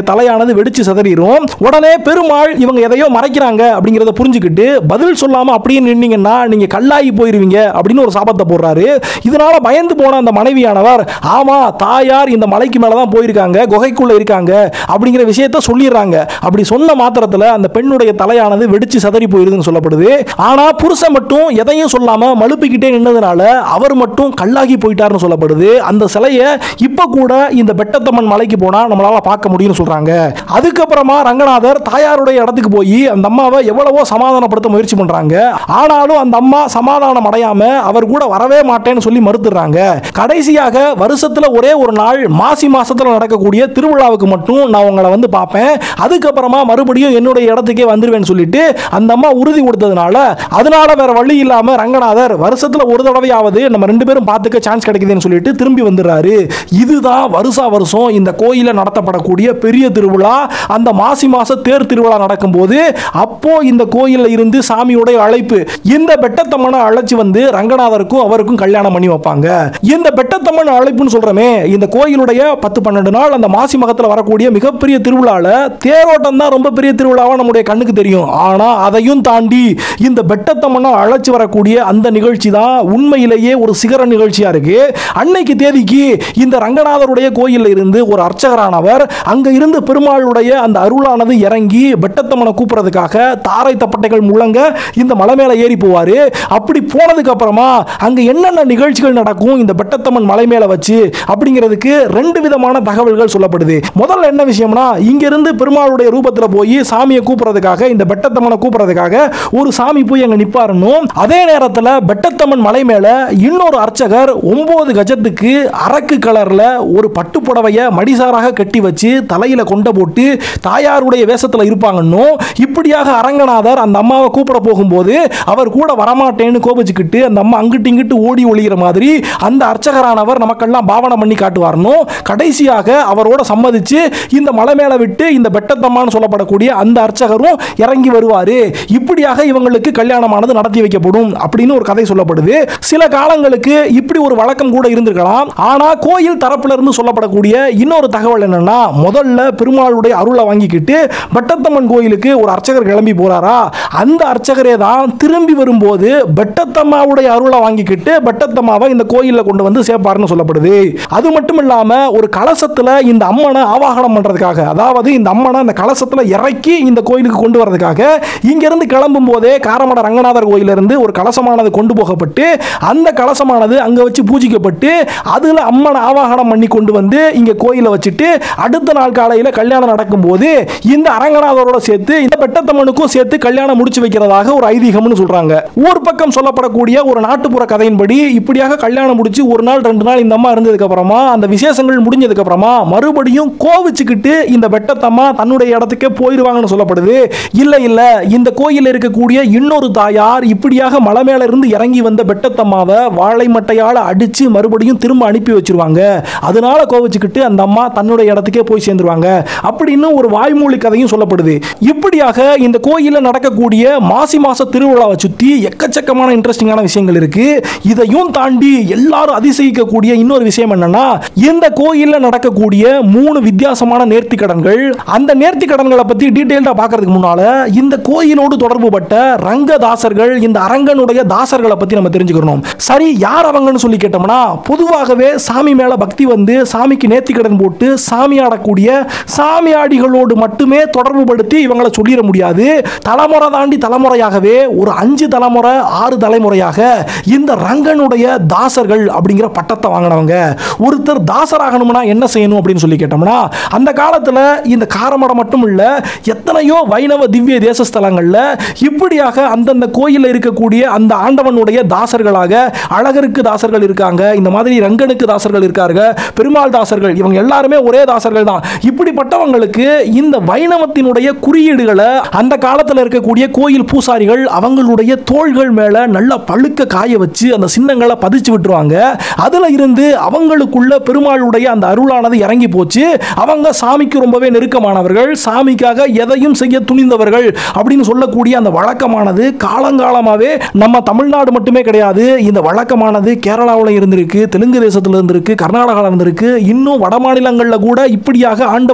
தலையானது வெடிச்சு சிதறிடும் உடனே பெருமாள் இவங்க எதையோ மறைக்கிறாங்க அப்படிங்கிறத புரிஞ்சுக்கிட்டு பதில் சொல்லாம அப்படியே நின்னீங்கன்னா நீங்க கல்லாகி போயிருவீங்க அப்படின்னு ஒரு சாபத்தை போடுறாரு இதனால பயந்து போன அந்த மனைவியானவர் ஆமா தாயார் இந்த மலைக்கு மேல தான் போயிருக்காங்க குகைக்குள்ள இருக்காங்க அப்படிங்கிற விஷயத்த சொல்லிடுறாங்க அப்படி சொன்ன மாத்திரத்துல அந்த பெண்ணுடைய தலையானது வெடிச்சு சதறி போயிருதுன்னு சொல்லப்படுது ஆனா புருஷன் மட்டும் எதையும் சொல்லாம மழுப்பிக்கிட்டே நின்னதுனால அவர் மட்டும் கல்லாகி போயிட்டாருன்னு சொல்லப்படுது அந்த சிலையை இப்ப கூட இந்த பெட்டத்தம்மன் மலைக்கு போனா நம்மளால பார்க்க முடியும்னு சொல்றாங்க அதுக்கப்புறமா ரங்கநாதர் தாயாருடைய இடத்துக்கு போய் அந்த அம்மாவை எவ்வளவோ சமாதானப்படுத்த முயற்சி பண்றாங்க ஆனாலும் அந்த அம்மா சமாதானம் அடையாம அவர் கூட வரவே மாட்டேன்னு சொல்லி மறுத்துறாங்க கடைசியாக வருஷத்துல ஒரே ஒரு நாள் மாசி மாசத்துல நடக்கக்கூடிய திருவிழாவுக்கு மட்டும் நான் உங்களை வந்து பார்ப்பேன் அதுக்கப்புறமா மறுபடியும் என்னுடைய இடத்துக்கே வந்துருவேன்னு சொல்லிட்டு அந்த அம்மா உறுதி கொடுத்ததுனால அதனால வேற வழி இல்லாம ரங்கநாதர் வருஷத்துல ஒரு தடவையாவது நம்ம ரெண்டு பேரும் பார்த்துக்க சான்ஸ் கிடைக்குதுன்னு சொல்லிட்டு திரும்பி வந்துடுறாரு இதுதான் வருஷா வருஷம் இந்த கோயில நடத்தப்படக்கூடிய பெரிய திருவிழா அந்த மாசி மாச தேர் திருவிழா நடக்கும்போது அப்போ இந்த கோயில்ல இருந்து சாமியோட அழைப்பு இந்த பெட்டத்தம்மனை அழைச்சு வந்து ரங்கநாதருக்கும் அவருக்கும் கல்யாணம் பண்ணி வைப்பாங்க இந்த பெட்டத்தம்மன் அழைப்புன்னு சொல்றமே இந்த கோயிலுடைய பத்து பன்னெண்டு நாள் அந்த மாசி மகத்தில் வரக்கூடிய மிகப்பெரிய திருவிழால தேரோட்டம் தான் ரொம்ப பெரிய திருவிழாவா நம்முடைய கண்ணுக்கு தெரியும் ஆனா அதையும் தாண்டி இந்த பெட்டத்தம்மனை அழைச்சு வரக்கூடிய அந்த நிகழ்ச்சி தான் உண்மையிலேயே ஒரு சிகர நிகழ்ச்சியா இருக்கு அன்னைக்கு தேதிக்கு இந்த ரங்கநாதருடைய கோயில்ல இருந்து ஒரு அர்ச்சகரானவர் அங்க இருந்து பெருமாளுடைய அந்த அருளானது இறங்கி பெட்டத்தம்மனை கூப்பிடுறதுக்காக தாரை தப்பட்டைகள் முழங்க இந்த மலை மேல ஏறி போவாரு அப்படி போனதுக்கு அப்புறமா அங்க என்னென்ன நிகழ்ச்சிகள் நடக்கும் இந்த பெட்டத்தம்மன் மலை மேல வச்சு அப்படிங்கிறதுக்கு ரெண்டு விதமான தகவல்கள் சொல்லப்படுது முதல்ல என்ன விஷயம்னா இங்க இருந்து பெருமாளுடைய ரூபத்துல போய் சாமியை கூப்பிடுறதுக்காக இந்த பெட்டத்தம்மனை கூப்பிடுறதுக்காக ஒரு சாமி போய் அங்க நிப்பாரணும் அதே நேரத்துல பெட்டத்தம்மன் மலை மேல இன்னொரு அர்ச்சகர் ஒன்பது கஜத்துக்கு அரக்கு கலர்ல ஒரு பட்டு புடவைய மடிசாராக கட்டி வச்சு தலையில கொண்ட போட்டு தாயாருடைய வேஷத்துல இருப்பாங்கன்னு இப்படியாக அரங்கநாதர் அந்த அம்மாவை கூப்பிட போகும்போது அவர் கூட வரமாட்டேன்னு கோபிச்சுக்கிட்டு அந்த அம்மா அங்கிட்டு இங்கிட்டு ஓடி ஒளிகிற மாதிரி அந்த அர்ச்சகரானவர் நமக்கெல்லாம் பாவனை பண்ணி காட்டுவார்னோ கடைசியாக அவரோட சம்மதிச்சு இந்த மலை மேல விட்டு இந்த பெட்டத்தம்மான்னு சொல்லப்படக்கூடிய அந்த அர்ச்சகரும் இறங்கி வருவாரு இப்படியாக இவங்களுக்கு கல்யாணமானது நடத்தி வைக்கப்படும் அப்படின்னு ஒரு கதை சொல்லப்படுது சில காலங்களுக்கு இப்படி ஒரு வழக்கம் கூட இருந்திருக்கலாம் ஆனா கோயில் தரப்புல இருந்து சொல்லப்படக்கூடிய இன்னொரு தகவல் என்னன்னா முதல்ல பெருமாளுடைய அருளை வாங்கிக்கிட்டு பெட்டத்தம்மன் கோயிலுக்கு ஒரு அர்ச்சகர் கிளம்பி போறாரா அந்த அர்ச்சகரே தான் திரும்பி வரும்போது பெட்டத்தம்மாவுடைய அருளை வாங்கிக்கிட்டு பெட்டத்தம்மாவை இந்த கோயிலில் கொண்டு வந்து சேர்ப்பாருன்னு சொல்லப்படுது அது மட்டும் இல்லாம ஒரு கலசத்துல இந்த அம்மனை ஆவாகனம் பண்றதுக்காக அதாவது இந்த அம்மனை அந்த கலசத்துல இறக்கி இந்த கோயிலுக்கு கொண்டு வரதுக்காக இங்கிருந்து கிளம்பும் போதே காரமட ரங்கநாதர் கோயிலிருந்து ஒரு கலசமானது கொண்டு போகப்பட்டு அந்த கலசமானது அங்க வச்சு பூஜிக்கப்பட்டு அதுல அம்மனை ஆவாகனம் பண்ணி கொண்டு வந்து இங்க கோயிலை வச்சுட்டு அடுத்த நாள் காலையில கல்யாணம் நடக்கும்போது இந்த அரங்கநாதரோட சேர்த்து இந்த பெட்டத்தம்மனுக்கும் சேர்த்து கல்யாணம் முடிச்சு வைக்கிறதாக ஒரு ஐதீகம்னு சொல்றாங்க ஊர் பக்கம் சொல்லப்படக்கூடிய ஒரு நாட்டுப்புற கதையின்படி இப்படியாக கல்யாணம் முடிச்சு ஒரு நாள் ரெண்டு நாள் இந்த அம்மா இருந்ததுக்கு அப்புறமா அந்த விசேஷங்கள் முடிஞ்சதுக்கு அப்புறமா மறுபடியும் கோவிச்சுக்கிட்டு இந்த பெட்டத்தம்மா தன்னுடைய இடத்துக்கே போயிடுவாங்கன்னு சொல்லப்படுது இல்ல இல்ல இந்த கோயில் இருக்கக்கூடிய இன்னொரு தாயார் இப்படியாக மலை மேல இருந்து இறங்கி வந்த பெட்டத்தம்மாவை வாழை மட்டையால அடிச்சு மறுபடியும் திரும்ப அனுப்பி வச்சிருவாங்க அதனால கோவிச்சுக்கிட்டு அந்த அம்மா தன்னுடைய இடத்துக்கே போய் சேர்ந்துருவாங்க அப்படின்னு ஒரு வாய்மொழி கதையும் சொல்லப்படுது இப்படியாக இந்த கோயிலில் நடக்கக்கூடிய மாசி மாச திருவிழாவை சுற்றி எக்கச்சக்கமான இன்ட்ரெஸ்டிங்கான விஷயங்கள் இருக்கு இதையும் தாண்டி எல்லாரும் அதிசயிக்கக்கூடிய இன்னொரு விஷயம் என்னன்னா இந்த கோயிலில் நடக்கக்கூடிய மூணு வித்தியாசமான நேர்த்திக்கடன்கள் அந்த நேர்த்திக்கடன்களை பற்றி டீட்டெயில்டாக பார்க்கறதுக்கு முன்னால இந்த கோயிலோடு தொடர்புபட்ட ரங்கதாசர்கள் இந்த அரங்கனுடைய தாசர்களை பற்றி நம்ம தெரிஞ்சுக்கணும் சரி யார் அவங்கன்னு சொல்லி கேட்டோம்னா பொதுவாகவே சாமி மேல பக்தி வந்து சாமிக்கு நேர்த்திக்கடன் போட்டு சாமி ஆடக்கூடிய சாமியாடிகளோடு மட்டுமே தொடர்பு படுத்தி இவங்களை சொல்லிட முடியாது தலைமுறை தாண்டி தலைமுறையாகவே ஒரு அஞ்சு தலைமுறை ஆறு தலைமுறையாக இந்த ரங்கனுடைய தாசர்கள் அப்படிங்கிற பட்டத்தை வாங்கினவங்க ஒருத்தர் தாசராகணும்னா என்ன செய்யணும் அப்படின்னு சொல்லி கேட்டோம்னா அந்த காலத்தில் இந்த காரமடம் மட்டும் இல்ல எத்தனையோ வைணவ திவ்ய தேச ஸ்தலங்களில் இப்படியாக அந்தந்த கோயிலில் இருக்கக்கூடிய அந்த ஆண்டவனுடைய தாசர்களாக அழகருக்கு தாசர்கள் இருக்காங்க இந்த மாதிரி ரங்கனுக்கு தாசர்கள் இருக்காங்க பெருமாள் தாசர்கள் இவங்க எல்லாருமே ஒரே தாசர்கள் தான் இப்படிப்பட்டவங்களுக்கு இந்த வைணவத்தினுடைய குறியீடுகளை அந்த காலத்தில் இருக்கக்கூடிய கோயில் பூசாரிகள் அவங்களுடைய தோள்கள் மேல நல்லா பழுக்க காய வச்சு அந்த சின்னங்களை பதிச்சு விட்டுருவாங்க அதுல இருந்து அவங்களுக்குள்ள பெருமாளுடைய அந்த அருளானது இறங்கி போச்சு அவங்க சாமிக்கு ரொம்பவே நெருக்கமானவர்கள் சாமிக்காக எதையும் செய்ய துணிந்தவர்கள் அப்படின்னு சொல்லக்கூடிய அந்த வழக்கமானது காலங்காலமாகவே நம்ம தமிழ்நாடு மட்டுமே கிடையாது இந்த வழக்கமானது கேரளாவில் இருந்திருக்கு தெலுங்கு தேசத்தில் இருந்திருக்கு கர்நாடகாவில் இருந்திருக்கு இன்னும் வட மாநிலங்களில் கூட இப்படியாக ஆண்டவன்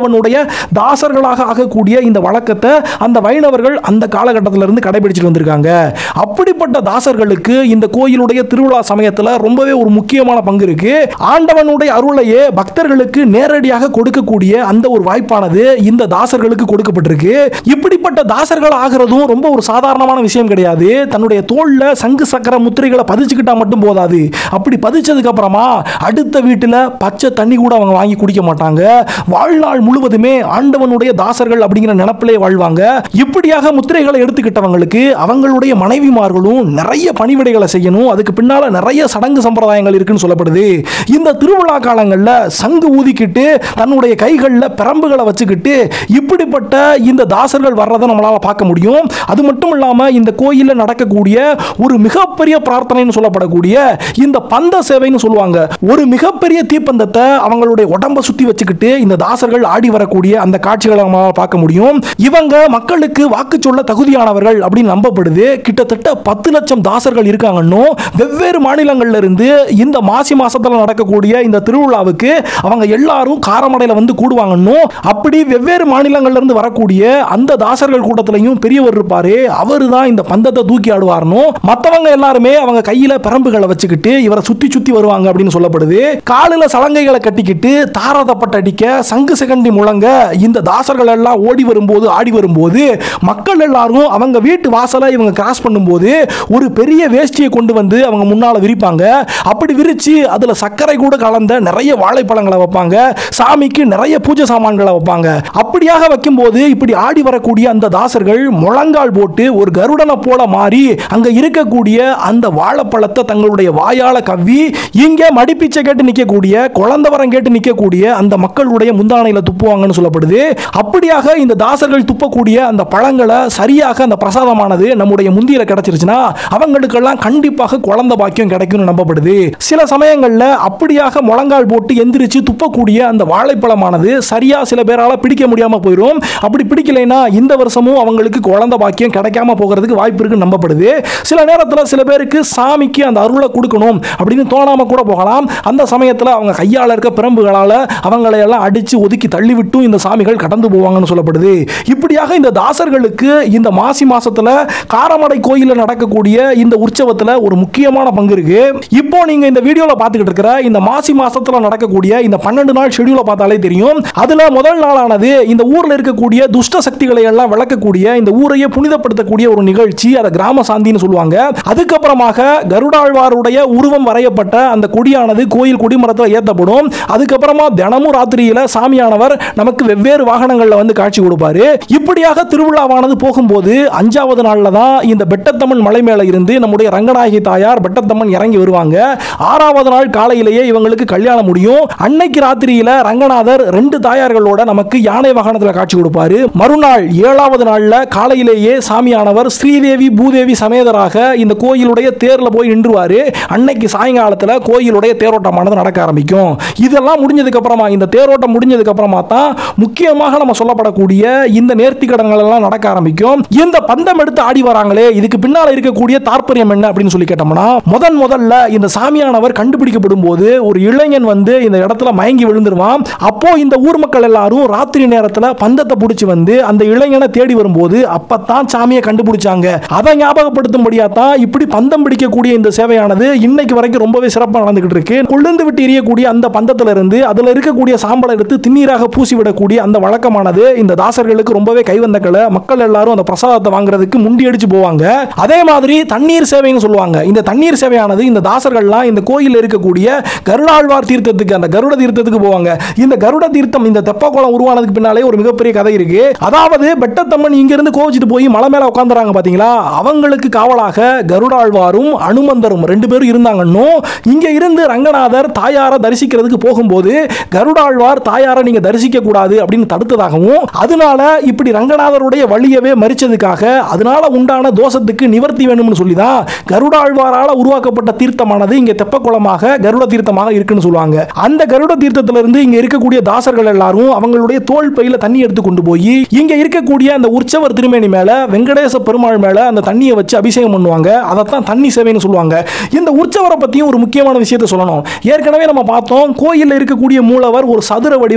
ஆண்டவனுடைய தாசர்களாக ஆகக்கூடிய இந்த வழக்கத்தை அந்த வைணவர்கள் அந்த காலகட்டத்தில இருந்து கடைபிடிச்சிட்டு வந்திருக்காங்க அப்படிப்பட்ட தாசர்களுக்கு இந்த கோயிலுடைய திருவிழா சமயத்தில் ரொம்பவே ஒரு முக்கியமான பங்கு இருக்கு ஆண்டவனுடைய அருளையே பக்தர்களுக்கு நேரடியாக கொடுக்கக்கூடிய அந்த ஒரு வாய்ப்பானது இந்த தாசர்களுக்கு கொடுக்கப்பட்டிருக்கு இப்படிப்பட்ட தாசர்கள் ஆகிறதும் ரொம்ப ஒரு சாதாரணமான விஷயம் கிடையாது தன்னுடைய தோல்ல சங்கு சக்கர முத்திரைகளை பதிச்சுக்கிட்டா மட்டும் போதாது அப்படி பதிச்சதுக்கு அப்புறமா அடுத்த வீட்டில் பச்சை தண்ணி கூட அவங்க வாங்கி குடிக்க மாட்டாங்க வாழ்நாள் முழுவதுமே ஆண்டவனுடைய தாசர்கள் அப்படிங்கிற நினப்பிலே வாழ்வாங்க இப்படியாக முத்திரைகளை எடுத்துக்கிட்டவங்களுக்கு அவங்களுடைய மனைவிமார்களும் நிறைய பணிவிடைகளை செய்யணும் அதுக்கு பின்னால நிறைய சடங்கு சம்பிரதாயங்கள் இருக்குன்னு சொல்லப்படுது இந்த திருவிழா காலங்களில் சங்கு ஊதிக்கிட்டு தன்னுடைய கைகளில் பிரம்புகளை வச்சுக்கிட்டு இப்படிப்பட்ட இந்த தாசர்கள் வர்றதை நம்மளால பார்க்க முடியும் அது மட்டும் இல்லாம இந்த கோயிலில் நடக்கக்கூடிய ஒரு மிகப்பெரிய பிரார்த்தனைன்னு சொல்லப்படக்கூடிய இந்த பந்த சேவைன்னு சொல்லுவாங்க ஒரு மிகப்பெரிய தீப்பந்தத்தை அவங்களுடைய உடம்ப சுத்தி வச்சுக்கிட்டு இந்த தாசர்கள் ஆடி வரக்கூடிய அந்த காட்சிகளை நம்மளால பார்க்க முடியும் இவங்க மக்களுக்கு வாக்கு சொல்ல தகுதியானவர்கள் அப்படின்னு நம்பப்படுது கிட்டத்தட்ட பத்து லட்சம் தாசர்கள் இருக்காங்கன்னு வெவ்வேறு மாநிலங்கள்ல இருந்து இந்த மாசி மாசத்துல நடக்கக்கூடிய இந்த திருவிழாவுக்கு அவங்க எல்லாரும் காரமடையில வந்து கூடுவாங்கன்னு அப்படி வெவ்வேறு மாநிலங்கள்ல இருந்து வரக்கூடிய அந்த தாசர்கள் கூட்டத்திலையும் பெரியவர் இருப்பாரு அவரு தான் இந்த பந்தத்தை தூக்கி ஆடுவார்னு மத்தவங்க எல்லாருமே அவங்க கையில பிரம்புகளை வச்சுக்கிட்டு இவரை சுத்தி சுத்தி வருவாங்க அப்படின்னு சொல்லப்படுது காலில் சலங்கைகளை கட்டிக்கிட்டு தாரதப்பட்டு அடிக்க சங்கு சிகண்டி முழங்க இந்த தாசர்கள் எல்லாம் ஓடி வரும்போது ஆடி வரும்போது மக்கள் எல்லாரும் அவங்க வீட்டு வாசலை இவங்க கிராஸ் பண்ணும்போது ஒரு பெரிய வேஷ்டியை கொண்டு வந்து அவங்க முன்னால விரிப்பாங்க அப்படி விரிச்சு அதுல சர்க்கரை கூட கலந்த நிறைய வாழைப்பழங்களை வைப்பாங்க சாமிக்கு நிறைய பூஜை சாமான்களை வைப்பாங்க அப்படியாக வைக்கும்போது இப்படி ஆடி வரக்கூடிய அந்த தாசர்கள் முழங்கால் போட்டு ஒரு கருடனை போல மாறி அங்க இருக்கக்கூடிய அந்த வாழைப்பழத்தை தங்களுடைய வாயால கவ்வி இங்க மடிப்பிச்சை கேட்டு நிக்கக்கூடிய குழந்தை வரம் கேட்டு நிக்கக்கூடிய அந்த மக்களுடைய முந்தானையில துப்புவாங்கன்னு சொல்லப்படுது அப்படியாக இந்த தாசர்கள் துப்பக்கூடிய அந்த பழங்களை சரியாக அந்த பிரசாதமானது நம்முடைய முந்தியில கிடைச்சிருச்சுன்னா அவங்களுக்கெல்லாம் கண்டிப்பாக குழந்தை பாக்கியம் கிடைக்கும்னு நம்பப்படுது சில சமயங்கள்ல அப்படியாக முழங்கால் போட்டு எந்திரிச்சு துப்பக்கூடிய அந்த வாழைப்பழமானது சரியா சில பேரால பிடிக்க முடியாம போயிடும் அப்படி பிடிக்கலைன்னா இந்த வருஷமும் அவங்களுக்கு குழந்தை பாக்கியம் கிடைக்காம போகிறதுக்கு வாய்ப்பு இருக்குன்னு நம்பப்படுது சில நேரத்தில் சில பேருக்கு சாமிக்கு அந்த அருளை கொடுக்கணும் அப்படின்னு தோணாம கூட போகலாம் அந்த சமயத்தில் அவங்க கையால் இருக்க பிரம்புகளால் அவங்களை எல்லாம் அடிச்சு ஒதுக்கி தள்ளிவிட்டும் இந்த சாமிகள் கடந்து போவாங்கன்னு சொல்லப்படுது இப்படியாக இந்த தாசர்களுக்கு இந்த மாசி மாசத்துல காரமடை கோயிலில் நடக்கக்கூடிய இந்த உற்சவத்தில் ஒரு முக்கியமான பங்கு இருக்கு இப்போ நீங்க இந்த வீடியோவில் பார்த்துக்கிட்டு இருக்கிற இந்த மாசி மாசத்துல நடக்கக்கூடிய இந்த பன்னெண்டு நாள் ஷெடியூலை பார்த்தாலே தெரியும் அதுல முதல் நாளானது இந்த ஊர்ல இருக்கக்கூடிய துஷ்ட சக்திகளை எல்லாம் விளக்கக்கூடிய இந்த ஊரையே புனிதப்படுத்தக்கூடிய ஒரு நிகழ்ச்சி அதை கிராம சாந்தின்னு சொல்லுவாங்க அதுக்கப்புறமாக கருடாழ்வாருடைய உருவம் வரையப்பட்ட அந்த கொடியானது கோயில் கொடிமரத்தில் ஏற்றப்படும் அதுக்கப்புறமா தினமும் ராத்திரியில சாமியானவர் நமக்கு வெவ்வேறு வாகனங்கள்ல வந்து காட்சி கொடுப்பாரு இப்படியாக திருவிழாவானது போகும்போது அஞ்சாவது நாள்ல தான் இந்த பெட்டத்தம்மன் மலை மேல இருந்து நம்முடைய ரங்கநாயகி தாயார் பெட்டத்தம்மன் இறங்கி வருவாங்க ஆறாவது நாள் காலையிலேயே இவங்களுக்கு கல்யாணம் முடியும் அன்னைக்கு ராத்திரியில ரங்கநாதர் ரெண்டு தாயார்களோட நமக்கு யானை வாகனத்தில் காட்சி கொடுப்பாரு மறுநாள் ஏழாவது நாள்ல காலையிலேயே சாமியானவர் ஸ்ரீதேவி பூதேவி சமேதராக இந்த கோயிலுடைய தேர்ல போய் நின்றுவாரு அன்னைக்கு சாயங்காலத்துல கோயிலுடைய தேரோட்டமானது நடக்க ஆரம்பிக்கும் இதெல்லாம் முடிஞ்சதுக்கு அப்புறமா இந்த தேரோட்டம் முடிஞ்சதுக்கு அப்புறமா தான் முக்கியமாக நம்ம சொல்லப்படக்கூடிய இந்த நேர்த்தி கடன்கள் எல்லாம் நடக்க ஆரம்பிக்கும் இந்த பந்தம் எடுத்து ஆடி வராங்களே இதுக்கு பின்னால இருக்கக்கூடிய தாற்பயம் என்ன அப்படின்னு சொல்லி கேட்டோம்னா முதன் முதல்ல இந்த சாமியானவர் கண்டுபிடிக்கப்படும் போது ஒரு இளைஞன் வந்து இந்த இடத்துல மயங்கி விழுந்துருவான் அப்போ இந்த ஊர் மக்கள் எல்லாரும் ராத்திரி நேரத்துல பந்தத்தை பிடிச்சி வந்து அந்த இளைஞனை தேடி வரும்போது அப்பதான் சாமியை கண்டுபிடிச்சாங்க அதை ஞாபகப்படுத்தும்படியா தான் இப்படி பந்தம் பிடிக்கக்கூடிய இந்த சேவையானது இன்னைக்கு வரைக்கும் ரொம்பவே சிறப்பாக நடந்துகிட்டு இருக்கு கொழுந்து விட்டு எரியக்கூடிய அந்த பந்தத்துல இருந்து அதுல இருக்கக்கூடிய சாம்பலை எடுத்து திண்ணீராக பூசி விடக்கூடிய அந்த வழக்கமானது இந்த தாசர்களுக்கு ரொம்பவே கைவந்த கலை மக்கள் எல்லாரும் அந்த பிரசாதத்தை வாங்குறதுக்கு முண்டி அடிச்சு போவாங்க அதே மாதிரி தண்ணீர் சேவைன்னு சொல்லுவாங்க இந்த தண்ணீர் சேவையானது இந்த தாசர்கள்லாம் இந்த கோயிலில் இருக்கக்கூடிய கருடாழ்வார் தீர்த்தத்துக்கு அந்த கருட தீர்த்தத்துக்கு போவாங்க இந்த கருட தீர்த்தம் இந்த தெப்பக்குளம் உருவானதுக்கு பின்னாலே ஒரு மிகப்பெரிய கதை இருக்கு அதாவது பெட்டத்தம்மன் இங்க இருந்து கோவிச்சிட்டு போய் மலை மேல உட்காந்துறாங்க பாத்தீங்களா அவங்களுக்கு காவலாக கருடாழ்வாரும் அனுமந்தரும் ரெண்டு பேரும் இருந்தாங்கன்னு இங்க இருந்து ரங்கநாதர் தாயாரை தரிசிக்கிறதுக்கு போகும்போது கருடாழ்வார் தாயாரை நீங்க தரிசிக்க கூடாது அப்படின்னு தடுத்ததாகவும் அதனால இப்படி ரங்கநாதருடைய வழியவே மறிச்சதுக்காக அதனால உண்டான தோஷத்துக்கு நிவர்த்தி வேணும்னு சொல்லி தான் கருடாழ்வாரால உருவாக்கப்பட்ட தீர்த்தமானது இங்க தெப்பக்குளமாக கருட தீர்த்தமாக இருக்குன்னு சொல்லுவாங்க அந்த கருட தீர்த்தத்துல இருந்து இங்க இருக்கக்கூடிய தாசர்கள் எல்லாரும் அவங்களுடைய தோல் பையில தண்ணி எடுத்து கொண்டு போய் இங்க இருக்கக்கூடிய அந்த உற்சவர் திருமேனி மேல வெங்கடேச பெருமாள் மேல அந்த தண்ணியை வச்சு அபிஷேகம் பண்ணுவாங்க அதைத்தான் தண்ணி சேவைன்னு சொல்லுவாங்க இந்த உற்சவரை பத்தியும் ஒரு முக்கியமான விஷயத்தை சொல்லணும் ஏற்கனவே நம்ம பார்த்தோம் கோயிலில் இருக்கக்கூடிய மூலவர் ஒரு சதுர வடிவ ஒரு சின்ன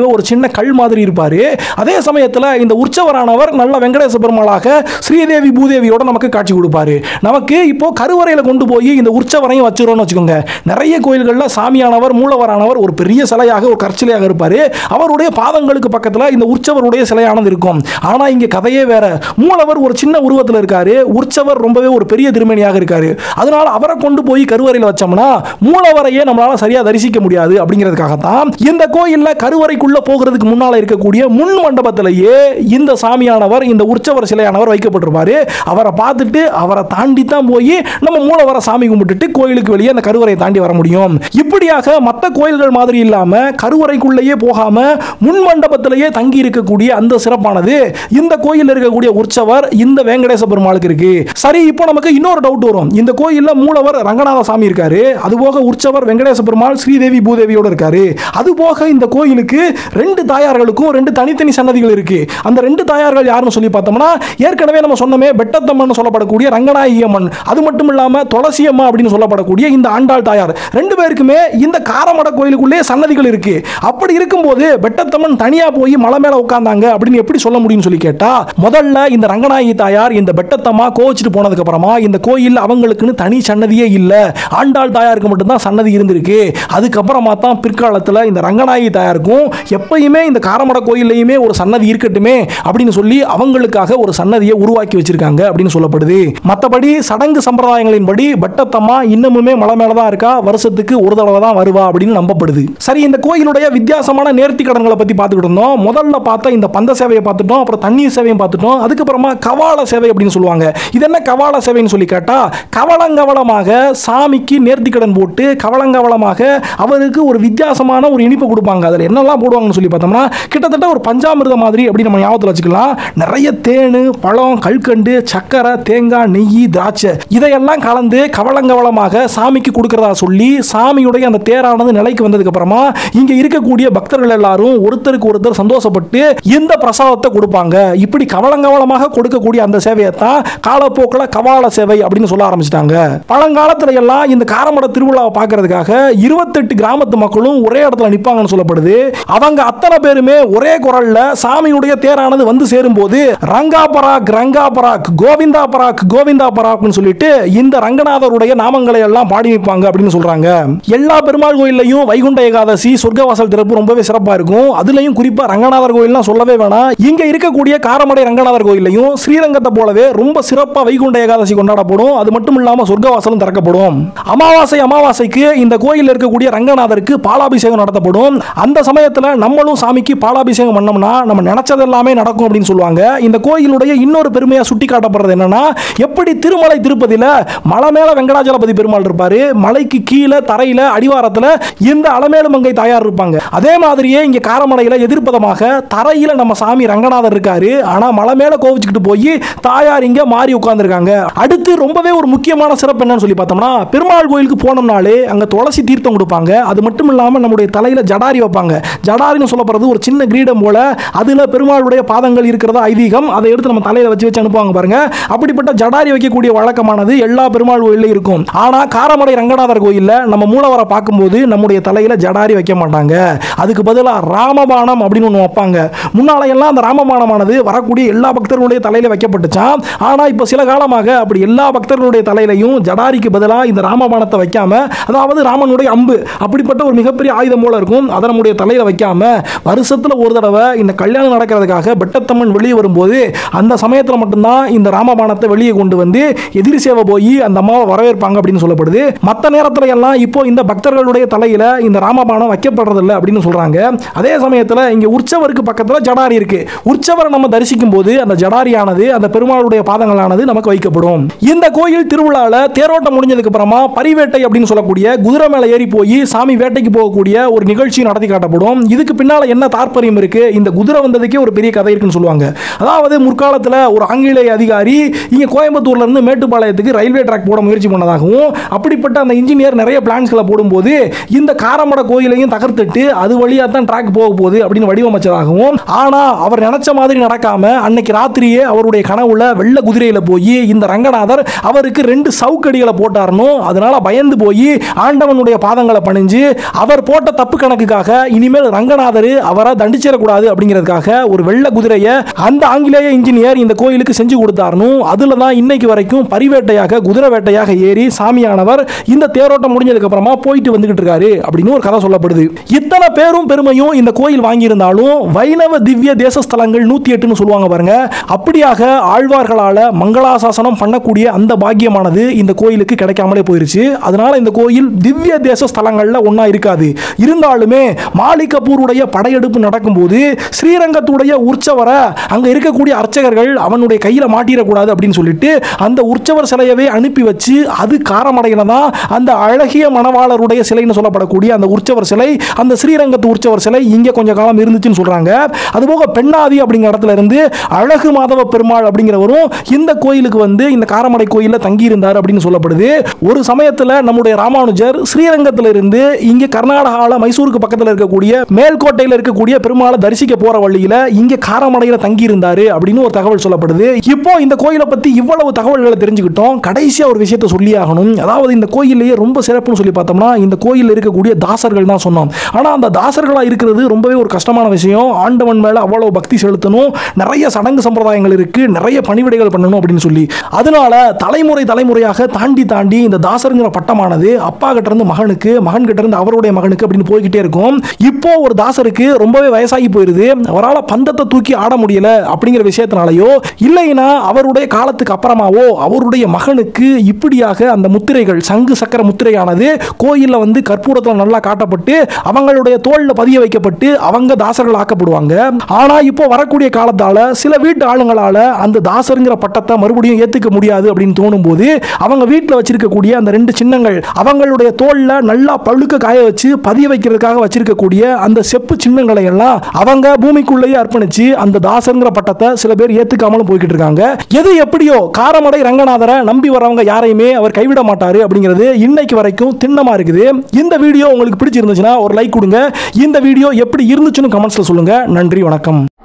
சின்ன கல் மாதிரி இருப்பாரு அதே சமயத்தில் இந்த உற்சவரானவர் நல்ல வெங்கடேச பெருமாளாக ஸ்ரீதேவி பூதேவியோட நமக்கு காட்சி கொடுப்பாரு நமக்கு இப்போ கருவறையில் கொண்டு போய் இந்த உற்சவரையும் வச்சிரோம்னு வச்சுக்கோங்க நிறைய கோயில்களில் சாமியானவர் மூலவரானவர் ஒரு பெரிய சிலையாக ஒரு கற்சிலையாக இருப்பார் அவருடைய பாதங்களுக்கு பக்கத்தில் இந்த உற்சவருடைய சிலையானது இருக்கும் ஆனால் இங்கே கதையே வேற மூலவர் ஒரு சின்ன உருவத்தில் இருக்காரு உற்சவர் ரொம்பவே ஒரு பெரிய திருமணியாக இருக்காரு அதனால அவரை கொண்டு போய் கருவறையில் வச்சோம்னா மூலவரையே நம்மளால சரியா தரிசிக்க முடியாது அப்படிங்கிறதுக்காகத்தான் இந்த கோயில்ல கருவறைக்குள்ள போகிறதுக்கு முன்னால இருக்கக்கூடிய முன் மண்டபத்திலேயே இந்த சாமியானவர் இந்த உற்சவர் சிலையானவர் வைக்கப்பட்டிருப்பாரு அவரை பார்த்துட்டு அவரை தாண்டி தான் போய் நம்ம மூலவரை சாமி கும்பிட்டுட்டு கோயிலுக்கு வெளியே அந்த கருவறையை தாண்டி வர முடியும் இப்படியாக மற்ற கோயில்கள் மாதிரி இல்லாம கருவறைக்குள்ளேயே போகாம முன் மண்டபத்திலேயே தங்கி இருக்கக்கூடிய அந்த சிறப்பானது இந்த கோயிலில் இருக்கக்கூடிய உற்சவர் இந்த வெங்கடேச பெருமாளுக்கு இருக்கு சரி இப்போ நமக்கு இன்னொரு டவுட் வரும் இந்த கோயில்ல மூலவர் ரங்கநாத சாமி இருக்காரு அதுபோக உற்சவர் வெங்கடேச பெருமாள் ஸ்ரீதேவி பூதேவியோட இருக்காரு அதுபோக இந்த கோயிலுக்கு ரெண்டு தாயார்களுக்கும் ரெண்டு தனித்தனி சன்னதிகள் இருக்கு அந்த ரெண்டு தாயார்கள் யாருன்னு சொல்லி பார்த்தோம்னா ஏற்கனவே நம்ம சொன்னமே பெட்டத்தம்மன் சொல்லப்படக்கூடிய ரங்கநாயகி அம்மன் அது மட்டும் இல்லாம துளசி அம்மா அப்படின்னு சொல்லப்படக்கூடிய இந்த ஆண்டாள் தாயார் ரெண்டு பேருக்குமே இந்த காரமட கோயிலுக்குள்ளே சன்னதிகள் இருக்கு அப்படி இருக்கும்போது பெட்டத்தம்மன் தனியா போய் மலை மேல உட்கார்ந்தாங்க அப்படின்னு எப்படி சொல்ல முடியும்னு சொல்லி கேட்டா முதல்ல இந்த ரங்கநாயகி தாயார் இந்த பெட்டத்தம்மா கோவிச்சுட்டு போனதுக்கு அப்புறமா இந்த கோயில் அவங்களுக்குன்னு தனி சன்னதியே இல்ல ஆண்டாள் தாயாருக்கு மட்டும்தான் சன்னதி இருந்திருக்கு அதுக்கப்புறமா தான் பிற்காலத்தில் இந்த ரங்கநாயகி தாயாருக்கும் எப்பயுமே இந்த காரமட கோயில்லையுமே ஒரு சன்னதி இருக்கட்டுமே அப்படின்னு சொல்லி அவங்களுக்காக ஒரு சன்னதியை உருவாக்கி வச்சிருக்காங்க அப்படின்னு சொல்லப்படுது மற்றபடி சடங்கு சம்பிரதாயங்களின்படி பட்டத்தம்மா இன்னமுமே மலை மேல தான் இருக்கா வருஷத்துக்கு ஒரு தடவை தான் வருவா அப்படின்னு நம்பப்படுது சரி இந்த கோயிலுடைய வித்தியாசமான நேர்த்தி கடன்களை பத்தி பார்த்துக்கிட்டு இருந்தோம் முதல்ல பார்த்த இந்த பந்த சேவையை பார்த்துட்டோம் அப்புறம் தண்ணீர் சேவையும் பார்த்துட்டோம் அதுக்கப்புறமா கவால சேவை அப்படின்னு சொல்லுவாங்க இது என்ன கவால சேவைன்னு சொல்லி கேட்டா கவலங்கவலமாக சாமிக்கு நேர்த்தி கடன் போட்டு கவலங்கவலமாக அவருக்கு ஒரு வித்தியாசமான ஒரு இனிப்பு கொடுப்பாங்க அதில் என்னெல்லாம் போடுவாங்கன்னு சொல்லி பார்த்தோம்னா கிட்டத்தட்ட ஒரு பஞ்சாமிர்தம் மாதிரி அப்படி நம்ம ஞாபகத்தில் வச்சுக்கலாம் நிறைய தேன் பழம் கல்கண்டு சக்கரை தேங்காய் நெய் திராட்சை இதையெல்லாம் கலந்து கவலங்கவலமாக சாமிக்கு கொடுக்கறதா சொல்லி சாமியுடைய அந்த தேரானது நிலைக்கு வந்ததுக்கு அப்புறமா இங்க இருக்கக்கூடிய பக்தர்கள் எல்லாரும் ஒருத்தருக்கு ஒருத்தர் சந்தோஷப்பட்டு இந்த பிரசாதத்தை கொடுப்பாங்க இப்படி கவலங்கவலமாக கொடுக்கக்கூடிய அந்த சேவையை தான் காலப்போக்கில் கவால சேவை அப்படின்னு சொல்ல ஆரம்பிச்சிட்டாங்க பழங்காலத்துல எல்லாம் இந்த காரமட திருவிழாவை பார்க்கறதுக்காக இருபத்தெட்டு கிராமத்து மக்களும் ஒரே இடத்துல நிப்பாங்கன்னு சொல்லப்படுது அவங்க அத்தனை பேருமே ஒரே குரல்ல சாமியுடைய தேரானது வந்து சேரும்போது ரங்கா பராக் ரங்கா பராக் கோவிந்தா பராக் கோவிந்தா பராக்னு சொல்லிட்டு இந்த ரங்கநாதருடைய நாமங்களை எல்லாம் பாடி வைப்பாங்க அப்படின்னு சொல்றாங்க எல்லா பெருமாள் கோயில்லையும் வைகுண்ட ஏகாதசி சொர்க்கவாசல் திறப்பு ரொம்பவே சிறப்பா இருக்கும் அதுலயும் குறிப்பா ரங்கநாதர் கோயில்லாம் சொல்லவே வேணாம் இங்க இருக்கக்கூடிய காரமடை ரங்கநாதர் கோயில்லையும் ஸ்ரீரங்கத்தை போலவே ரொம்ப சிறப்பா வைகுண்ட ஏகாதசி கொண்டாடப்படும் அது மட்டும் இல்லாம சொர்க்கவாசலும் திறக்கப்படும் அமாவாசை அமாவாசைக்கு இந்த கோயிலில் இருக்கக்கூடிய ரங்கநாதருக்கு பாலாபிஷேகம் நடத்தப்படும் அந்த சமயத்துல நம்மளும் சாமிக்கு பாலாபிஷேகம் பண்ணோம்னா நம்ம நினைச்சது எல்லாமே நடக்கும் அப்படின்னு சொல்லுவாங்க இந்த கோயிலுடைய இன்னொரு பெருமையா சுட்டி காட்டப்படுறது என்னன்னா எப்படி திருமலை திருப்பதியில மலை மேல வெங்கடாஜலபதி பெருமாள் இருப்பாரு மலைக்கு கீழே தரையில அடிவாரத்துல இந்த அலமேலு மங்கை தாயார் இருப்பாங்க அதே மாதிரியே இங்க காரமடையில எதிர்ப்பதமாக தரையில நம்ம சாமி ரங்கநாதர் இருக்காரு ஆனா மலை மேல கோவிச்சுக்கிட்டு போய் தாயார் இங்க மாறி உட்கார்ந்துருக்காங்க அடுத்து ரொம்பவே ஒரு முக்கியமான சிறப்பு என்னன்னு சொல்லி பார்த்தோம்னா பெருமாள் கோயிலுக்கு போனோம்னாலே அங்க துளசி தீர்த்தம் கொடுப்பாங்க அது மட்டும் இல்லாம நம்முடைய தலையில ஜடாரி வைப்பாங்க ஜடாரின்னு சொல்லப்படுறது ஒரு சின்ன கிரீடம் போல அதுல பெருமாளுடைய பாதங்கள் இருக்கிறதா ஐதீகம் அதை எடுத்து நம்ம தலையில வச்சு வச்சு அனுப்புவாங்க பாருங்க அப்படிப்பட்ட ஜடாரி வைக்கக்கூடிய வழக்கமானது எல்லா பெருமாள் கோயிலும் இருக்கும் ஆனா காரமடை ரங்கநாதர் கோயில்ல நம்ம மூலவரை பார்க்கும்போது நம்முடைய தலையில ஜடாரி வைக்க மாட்டாங்க அதுக்கு பதிலாக ராமபானம் அப்படின்னு ஒன்று வைப்பாங்க முன்னால எல்லாம் அந்த ராமபானமானது வரக்கூடிய எல்லா பக்தர்களுடைய தலையில வைக்கப்பட்டுச்சான் ஆனா இப்போ சில காலமாக அப்படி எல்லா பக்தர்களுடைய தலையிலையும் ஜடாரிக்கு பதிலாக இந்த ராமபானத்தை வைக்காம அதாவது ராமனுடைய அம்பு அப்படிப்பட்ட ஒரு மிகப்பெரிய ஆயுதம் போல இருக்கும் அதை நம்முடைய தலையில வைக்காம வருஷத்துல ஒரு தடவை இந்த கல்யாணம் நடக்கிறதுக்காக பெட்டத்தம்மன் வெளியே வரும்போது அந்த சமயத்தில் மட்டும்தான் இந்த ராமபானத்தை வெளியே கொண்டு வந்து எதிரி சேவை போய் அந்த அம்மாவை வரவேற்பாங்க அப்படின்னு சொல்லப்படுது மற்ற நேரத்துல எல்லாம் இப்போ இந்த பக்தர்களுடைய தலையில இந்த ராமபானம் வைக்கப்படுறதில்ல அப்படின்னு சொல்றாங்க அதே சமயத்தில் இங்க உற்சவருக்கு பக்கத்தில் ஜடாரி இருக்கு உற்சவரை நம்ம தரிசிக்கும் போது அந்த ஜடாரியானது அந்த பெருமாளுடைய பாதங்களானது நமக்கு வைக்கப்படும் இந்த கோயில் திருவிழால தேரோட்டம் முடிஞ்சதுக்கு அப்புறமா பரிவேட்டை அப்படின்னு சொல்லக்கூடிய குதிரை மேல ஏறி போய் சாமி வேட்டைக்கு போகக்கூடிய ஒரு நிகழ்ச்சி நடத்தி காட்டப்படும் இதுக்கு பின்னால என்ன தாற்பயம் இருக்கு இந்த குதிரை வந்ததுக்கே ஒரு பெரிய கதை இருக்குன்னு சொல்லுவாங்க அதாவது முற்காலத்தில் ஒரு ஆங்கிலேய அதிகாரி இங்க கோயம்புத்தூர்ல இருந்து மேட்டுப்பாளையத்துக்கு ரயில்வே ட்ராக் போட முயற்சி பண்ணதாகவும் அப்படிப்பட்ட அந்த இன்ஜினியர் நிறைய பிளான்ஸ்களை போடும்போது இந்த காரமட கோயிலையும் தகர்த்துட்டு அது வழியா தான் ட்ராக் போக போகுது அப்படின்னு வடிவமைச்சதாகவும் ஆனா அவர் நினைச்ச மாதிரி நடக்காம அன்னைக்கு ராத்திரியே அவருடைய கனவுல வெள்ள குதிரையில போய் இந்த ரங்கநாதர் அவருக்கு ரெண்டு சவுக்கடிகளை போட்டாரணும் அதனால பயந்து போய் ஆண்டவனுடைய பாதங்களை பணிஞ்சு அவர் போட்ட தப்பு கணக்குக்காக இனிமேல் ரங்கநாதர் அவரை தண்டிச்சிடக்கூடாது அப்படிங்கிறதுக்காக ஒரு வெள்ளை குதிரையை அந்த ஆங்கிலேய இன்ஜினியர் இந்த கோயிலுக்கு செஞ்சு கொடுத்தாருன்னு அதுல தான் இன்னைக்கு வரைக்கும் பரிவேட்டையாக குதிரை வேட்டையாக ஏறி சாமியானவர் இந்த தேரோட்டம் முடிஞ்சதுக்கு அப்புறமா போயிட்டு வந்துகிட்டு இருக்காரு அப்படின்னு ஒரு கதை சொல்லப்படுது இத்தனை பேரும் பெருமையும் இந்த கோயில் வாங்கியிருந்தாலும் வைணவ திவ்ய தேசஸ்தலங்கள் நூத்தி எட்டுன்னு சொல்லுவாங்க பாருங்க அப்படியாக ஆழ்வார்களால மங்களாசாசனம் பண்ணக்கூடிய அந்த பாக்கியமானது இந்த கோயிலுக்கு கிடைக்காமலே போயிருச்சு அதனால இந்த கோயில் திவ்ய தேச ஸ்தலங்கள்ல ஒண்ணா இருக்காது இருந்தாலுமே மாலிக் கபூருடைய படையெடுப்பு நடக்கும்போது ஸ்ரீரங்கத்துடைய உற்சவரை அங்க இருக்கக்கூடிய அர்ச்சகர்கள் அவனுடைய கையில மாட்டிடக்கூடாது அப்படின்னு சொல்லிட்டு அந்த உற்சவர் சிலையவே அனுப்பி வச்சு அது காரமடையில தான் அந்த அழகிய மணவாளருடைய சிலைன்னு சொல்லப்படக்கூடிய அந்த உற்சவர் சிலை அந்த ஸ்ரீரங்கத்து உற்சவர் சிலை இங்க கொஞ்ச காலம் இருந்துச்சுன்னு சொல்றாங்க அதுபோக பெண்ணாதி அப்படிங்கிற இடத்துல இருந்து அழகு மாதவ பெருமாள் அப்படிங்கிறவரும் இந்த கோயிலுக்கு வந்து இந்த காரமடை கோயிலில் தங்கி இருந்தார் அப்படின்னு சொல்லப்படுது ஒரு சமயத்தில் நம்முடைய ராமானுஜர் ஸ்ரீரங்கத்தில் இருந்து இங்க கர்நாடகாவில் மைசூருக்கு பக்கத்தில் இருக்கக்கூடிய மேல்கோட்டையில் இருக்கக்கூடிய பெருமாளை தரிசிக்க போற வழியில இங்க காரமடையில தங்கி இருந்தாரு அப்படின்னு ஒரு தகவல் சொல்லப்படுது இப்போ இந்த கோயிலை பத்தி இவ்வளவு தகவல்களை தெரிஞ்சுக்கிட்டோம் கடைசியா ஒரு விஷயத்தை சொல்லி ஆகணும் அதாவது இந்த கோயிலேயே ரொம்ப சிறப்புன்னு சொல்லி பார்த்தோம்னா இந்த கோயிலில் இருக்கக்கூடிய தாசர்கள் தான் சொன்னோம் ஆனா அந்த தாசர்களா இருக்கிறது ரொம்பவே ஒரு கஷ்டமான விஷயம் ஆண்டவன் மேல அவ்வளவு பக்தி செலுத்தணும் நிறைய சடங்கு சம்பிரதாயங்கள் இருக்கு நிறைய பணிவிடைகள் பண்ணணும் அப்படின்னு சொல்லி அதனால தலைமுறை தலைமுறையாக தாண்டி தாண்டி இந்த தாசருங்கிற பட்டமானது அப்பா கிட்ட இருந்து மகனுக்கு மகன் கிட்ட இருந்து அவருடைய மகனுக்கு அப்படின்னு போய்கிட்டே இருக்கும் இப்போ ஒரு தாசருக்கு ரொம்பவே வயசாகி போயிருது அவரால் பந்தத்தை தூக்கி ஆட முடியல அப்படிங்கிற விஷயத்தினாலயோ இல்லைன்னா அவருடைய காலத்துக்கு அப்புறமாவோ அவருடைய மகனுக்கு இப்படியாக அந்த முத்திரைகள் சங்கு சக்கர முத்திரையானது கோயிலில் வந்து கற்பூரத்தில் நல்லா காட்டப்பட்டு அவங்களுடைய தோல்ல பதிய வைக்கப்பட்டு அவங்க தாசர்கள் ஆக்கப்படுவாங்க ஆனா இப்போ வரக்கூடிய காலத்தால சில வீட்டு ஆளுங்களால அந்த தாசருங்கிற பட்டத்தை மறுபடியும் ஏத்துக்க முடியாது அப்படின்னு தோணும் போது அவங்க வீட்டில் வச்சிருக்கக்கூடிய அந்த ரெண்டு சின்னங்கள் அவங்களுடைய தோல்ல நல்லா பழுக்க காய வச்சு பதிய வைக்கிறதுக்காக வச்சிருக்கக்கூடிய அந்த செப்பு சின்னங்களை எல்லாம் அவங்க பூமிக்குள்ளேயே அர்ப்பணிச்சு அந்த தாசருங்கிற பட்டத்தை சில பேர் ஏத்துக்காமலும் போய்கிட்டு இருக்காங்க எது எப்படியோ காரமடை ரங்கநாதரை நம்பி வரவங்க யாரையுமே அவர் கைவிட மாட்டாரு அப்படிங்கிறது இன்னைக்கு வரைக்கும் திண்ணமா இருக்குது இந்த வீடியோ உங்களுக்கு பிடிச்சிருந்துச்சுன்னா ஒரு லைக் கொடுங்க இந்த வீடியோ எப்படி இருந்துச்சுன்னு கமெண்ட்ஸ்ல சொல்லுங்க நன்றி வணக்கம்